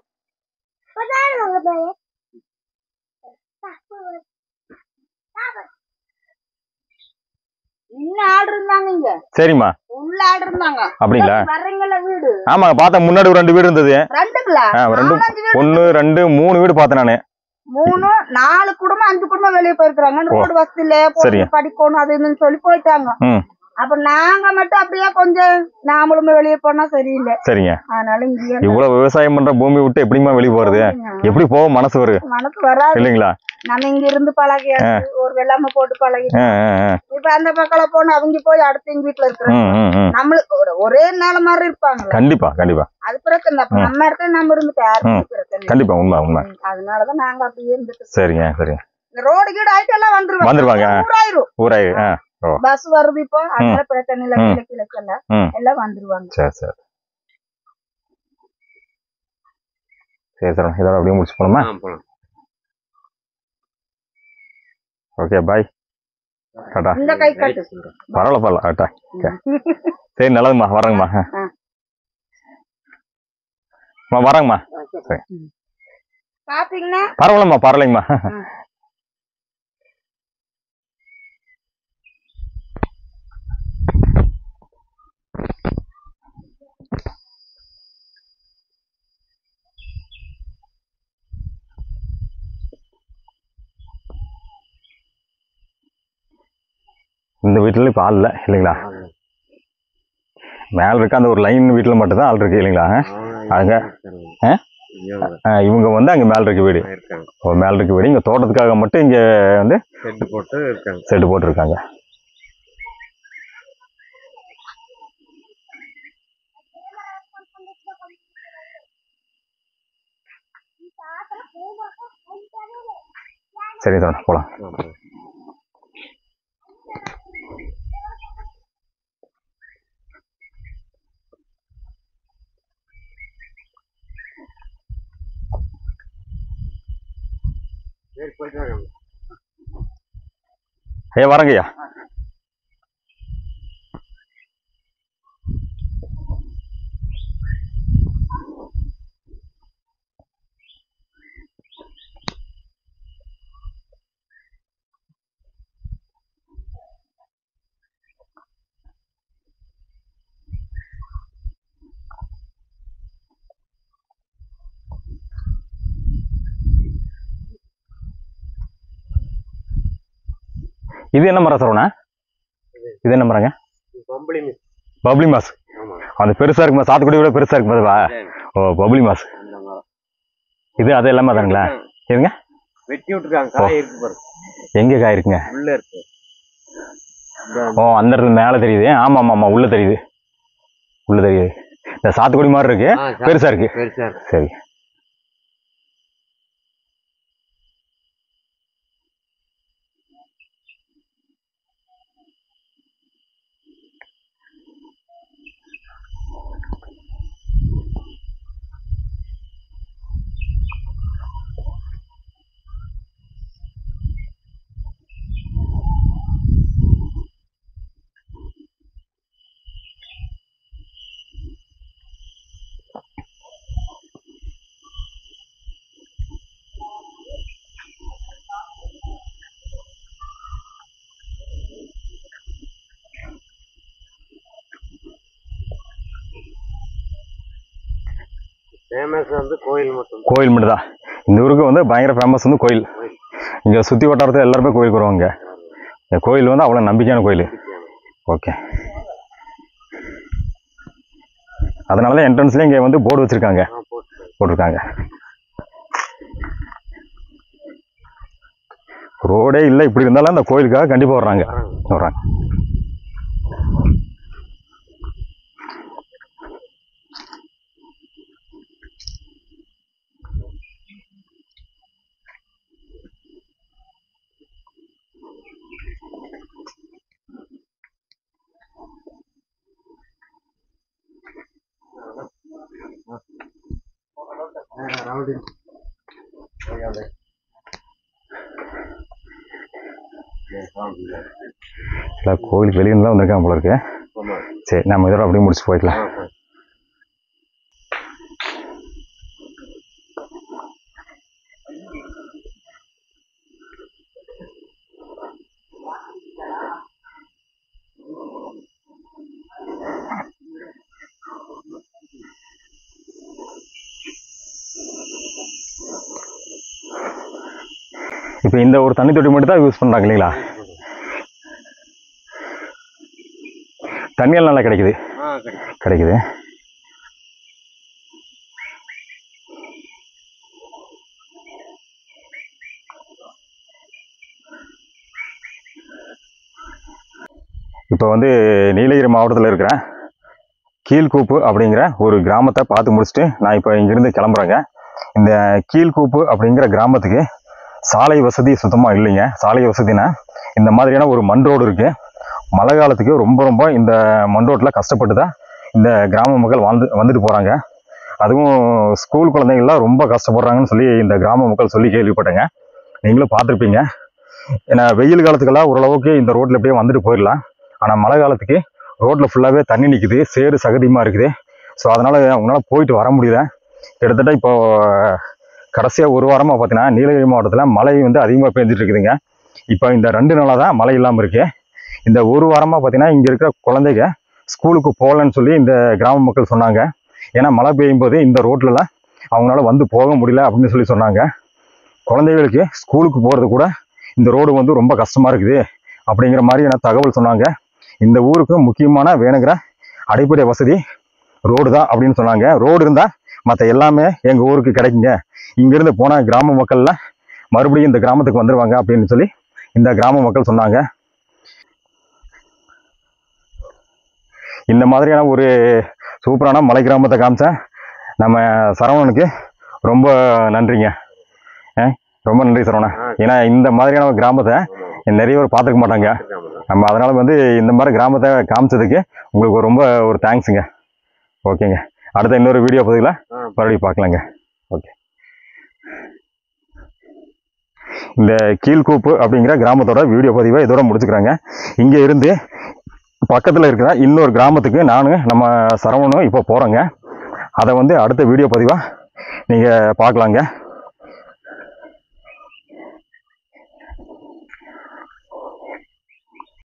இன்னும் ஆடு இருந்தாங்க இங்க சரிம்மா உள்ள ஆடு இருந்தாங்க அப்படிங்களா வர்றீங்களா வீடு ஆமாங்க பார்த்தேன் முன்னாடி ஒரு ரெண்டு வீடு இருந்தது ரெண்டுங்களா ஆ, ரெண்டு நாலஞ்சு வீடு ஒன்று ரெண்டு மூணு வீடு பார்த்தேன் நான் மூணு நாலு குடும்பம் அஞ்சு குடும்பம் வெளியே போயிருக்காங்க ஓ. ரோடு வசதி இல்ல சரிங்க. பொண்ணு படிக்கணும் அது இதுன்னு சொல்லி போயிட்டாங்க ம் அப்ப நாங்க மட்டும் அப்படியே கொஞ்சம் நாமளுமே வெளியே போனா சரியில்லை சரிங்க அதனால இங்கேயே இவ்வளவு விவசாயம் பண்ற பூமி விட்டு எப்படிமா வெளியே போறது எப்படி போகும் மனசு வரும் மனசு வராது இல்லைங்களா நம்ம இங்க இருந்து பழகியாச்சு ஒரு வெள்ளாம போட்டு பழகி ஆ, ஆ, ஆ. இப்ப அந்த பக்கம் போனா அவங்க போய் அடுத்து எங்க வீட்டுல இருக்கிறாங்க ம், ம், ம். நம்மளுக்கு ஒரு- ஒரே நேர மாதிரி இருப்பாங்களா கண்டிப்பா கண்டிப்பா அது பிரச்சனை அப்ப நம்ம இடத்துல நம்ம இருந்துட்டு யாருக்கும் பிரச்சனை இல்லை. கண்டிப்பா உண்மை உண்மை ம், அதனாலதான் நாங்க அப்படியே இருந்துட்டு சரிங்க சரிங்க இந்த ரோடு கீடு ஆயிட்டு எல்லாம் வந்துருவாங்க வந்துருவாங்க. ஊராயிரும் ஊராய் ஆ ஓ பஸ் வருது இப்போ அதனால பிரச்சனை இல்ல ம். கிழக்கு கிழக்கு எல்லாம் ம். எல்லாம் வந்துருவாங்க சரி சரி சரி சார் இதோட அப்படியே முடிச்சு போகணுமா ஆ, போலாம் ஓகே பாய் டாட்டா இந்த கை கட்டு பரவாயில்ல பரவாயில்ல டாட்டா ஓகே சரி நல்லதும்மா வரேங்கம்மா ஆ. ஆ. அம்மா வரேங்கம்மா சரி பாத்தீங்கன்னா பரவாயில்லம்மா பரவாயில்லைங்கம்மா இந்த வீட்டில் இப்போ ஆள் இல்லை இல்லைங்களா மேலே இருக்க அந்த ஒரு லைன் வீட்டில் மட்டும்தான் ஆள் இருக்கு இல்லைங்களா அங்க? ஆ? ஆ, இவங்க வந்து அங்கே மேலே இருக்க வீடு இருக்காங்க ஒரு மேலே இருக்க வீடு இங்கே தோட்டத்துக்காக மட்டும் இங்கே வந்து செட்டு போட்டு இருக்காங்க செட்டு போட்டிருக்காங்க சரி சார் போகலாம் ஆ, போலாம். சரி போயிட்டு வாங்க ஐயா வரங்கய்யா இது என்ன மரம் சரவணா இது என்ன மரங்க பம்பளி மிஸ் பப்ளி மாஸ் ஆமா அந்த பெருசா இருக்குமா சாத்துக்குடி விட பெருசா இருக்கு அதுவா ஓ பப்ளி மாஸ் அந்த மரம் இது அது எல்லாமே தானுங்களா எதுங்க வெட்டி விட்டுருக்காங்க காய் இருக்கு பாரு எங்க காய் இருக்குங்க உள்ள இருக்கு ஓ அந்த இடத்துல மேலே தெரியுது ஆமா ஆமா ஆமா உள்ள தெரியுது உள்ள தெரியுது இந்த சாத்துக்குடி மாதிரி இருக்கு ஆ, சா- பெருசா இருக்கு பெருசா இருக்கு சரி ஃபேமஸ் வந்து கோயில் மட்டும் கோயில் மட்டும்தான் இந்த ஊருக்கு வந்து பயங்கர ஃபேமஸ் வந்து கோயில் இங்கே சுற்றி வட்டாரத்தில் எல்லாருமே கோயிலுக்கு வருவாங்க இந்த கோயில் வந்து அவ்வளோ நம்பிக்கையான கோயில் ஓகே அதனால தான் என்ட்ரன்ஸ்லேயே இங்கே வந்து போர்டு வச்சுருக்காங்க போட்டிருக்காங்க ரோடே இல்லை இப்படி இருந்தாலும் அந்த கோயிலுக்காக கண்டிப்பாக வர்றாங்க வர்றாங்க இல்லை கோயிலுக்கு வெளியே தான் வந்திருக்காங்க போல இருக்கு சரி நம்ம இதோட அப்படியே முடிச்சு போய்க்கலாம் இப்போ இந்த ஒரு தண்ணி தொட்டி மட்டும் தான் யூஸ் பண்ணுறாங்க இல்லைங்களா தண்ணியெல்லாம் நல்லா கிடைக்குது ஆ கிடைக்கும் கிடைக்குது இப்போ வந்து நீலகிரி மாவட்டத்தில் இருக்கிற கீழ்கூப்பு அப்படிங்கிற ஒரு கிராமத்தை பார்த்து முடிச்சுட்டு நான் இப்போ இங்கிருந்து கிளம்புறேங்க இந்த கீழ்கூப்பு அப்படிங்கிற கிராமத்துக்கு சாலை வசதி சுத்தமாக இல்லைங்க சாலை வசதினா இந்த மாதிரியான ஒரு மண் ரோடு இருக்குது மழை காலத்துக்கு ரொம்ப ரொம்ப இந்த மண் ரோட்டில் கஷ்டப்பட்டு தான் இந்த கிராம மக்கள் வாழ்ந்து வந்துட்டு போகிறாங்க அதுவும் ஸ்கூல் குழந்தைங்கள்லாம் ரொம்ப கஷ்டப்படுறாங்கன்னு சொல்லி இந்த கிராம மக்கள் சொல்லி கேள்விப்பட்டேங்க நீங்களும் பார்த்துருப்பீங்க ஏன்னா வெயில் காலத்துக்கெல்லாம் ஓரளவுக்கு இந்த ரோட்டில் எப்படியே வந்துட்டு போயிடலாம் ஆனால் மழை காலத்துக்கு ரோட்டில் ஃபுல்லாகவே தண்ணி நிற்குது சேறு சகதியமாக இருக்குது ஸோ அதனால் அவங்களால போயிட்டு வர முடியல கிட்டத்தட்ட இப்போ கடைசியாக ஒரு வாரமாக பார்த்தீங்கன்னா நீலகிரி மாவட்டத்தில் மழை வந்து அதிகமாக பெஞ்சிட்டு இருக்குதுங்க இப்போ இந்த ரெண்டு நாளாக தான் மழை இல்லாமல் இருக்கு இந்த ஒரு வாரமாக பார்த்தீங்கன்னா இங்கே இருக்கிற குழந்தைங்க ஸ்கூலுக்கு போகலன்னு சொல்லி இந்த கிராம மக்கள் சொன்னாங்க ஏன்னா மழை பெய்யும் போது இந்த ரோட்லலாம் அவங்களால வந்து போக முடியல அப்படின்னு சொல்லி சொன்னாங்க குழந்தைகளுக்கு ஸ்கூலுக்கு போகிறது கூட இந்த ரோடு வந்து ரொம்ப கஷ்டமாக இருக்குது அப்படிங்கிற மாதிரியான தகவல் சொன்னாங்க இந்த ஊருக்கு முக்கியமான வேணுங்கிற அடிப்படை வசதி ரோடு தான் அப்படின்னு சொன்னாங்க ரோடு இருந்தால் மற்ற எல்லாமே எங்கள் ஊருக்கு கிடைக்குங்க இங்கேருந்து போன கிராம மக்கள்லாம் மறுபடியும் இந்த கிராமத்துக்கு வந்துடுவாங்க அப்படின்னு சொல்லி இந்த கிராம மக்கள் சொன்னாங்க இந்த மாதிரியான ஒரு சூப்பரான மலை கிராமத்தை காமிச்சேன் நம்ம சரவணனுக்கு ரொம்ப நன்றிங்க ஆ, ரொம்ப நன்றி சரவணன் ஏன்னா இந்த மாதிரியான ஒரு கிராமத்தை நிறைய பேர் பார்த்துக்க மாட்டாங்க நம்ம அதனால வந்து இந்த மாதிரி கிராமத்தை காமிச்சதுக்கு உங்களுக்கு ரொம்ப ஒரு தேங்க்ஸுங்க ஓகேங்க அடுத்த இன்னொரு வீடியோ பதிவில் மறுபடியும் பார்க்கலாங்க ஓகே இந்த கீழ்கூப்பு அப்படிங்கிற கிராமத்தோட வீடியோ பதிவை இதோட முடிச்சுக்கிறாங்க இங்கே இருந்து பக்கத்தில் இருக்கிற இன்னொரு கிராமத்துக்கு நானும் நம்ம சரவணும் இப்போ போகிறோங்க அதை வந்து அடுத்த வீடியோ பதிவாக நீங்கள் பார்க்கலாங்க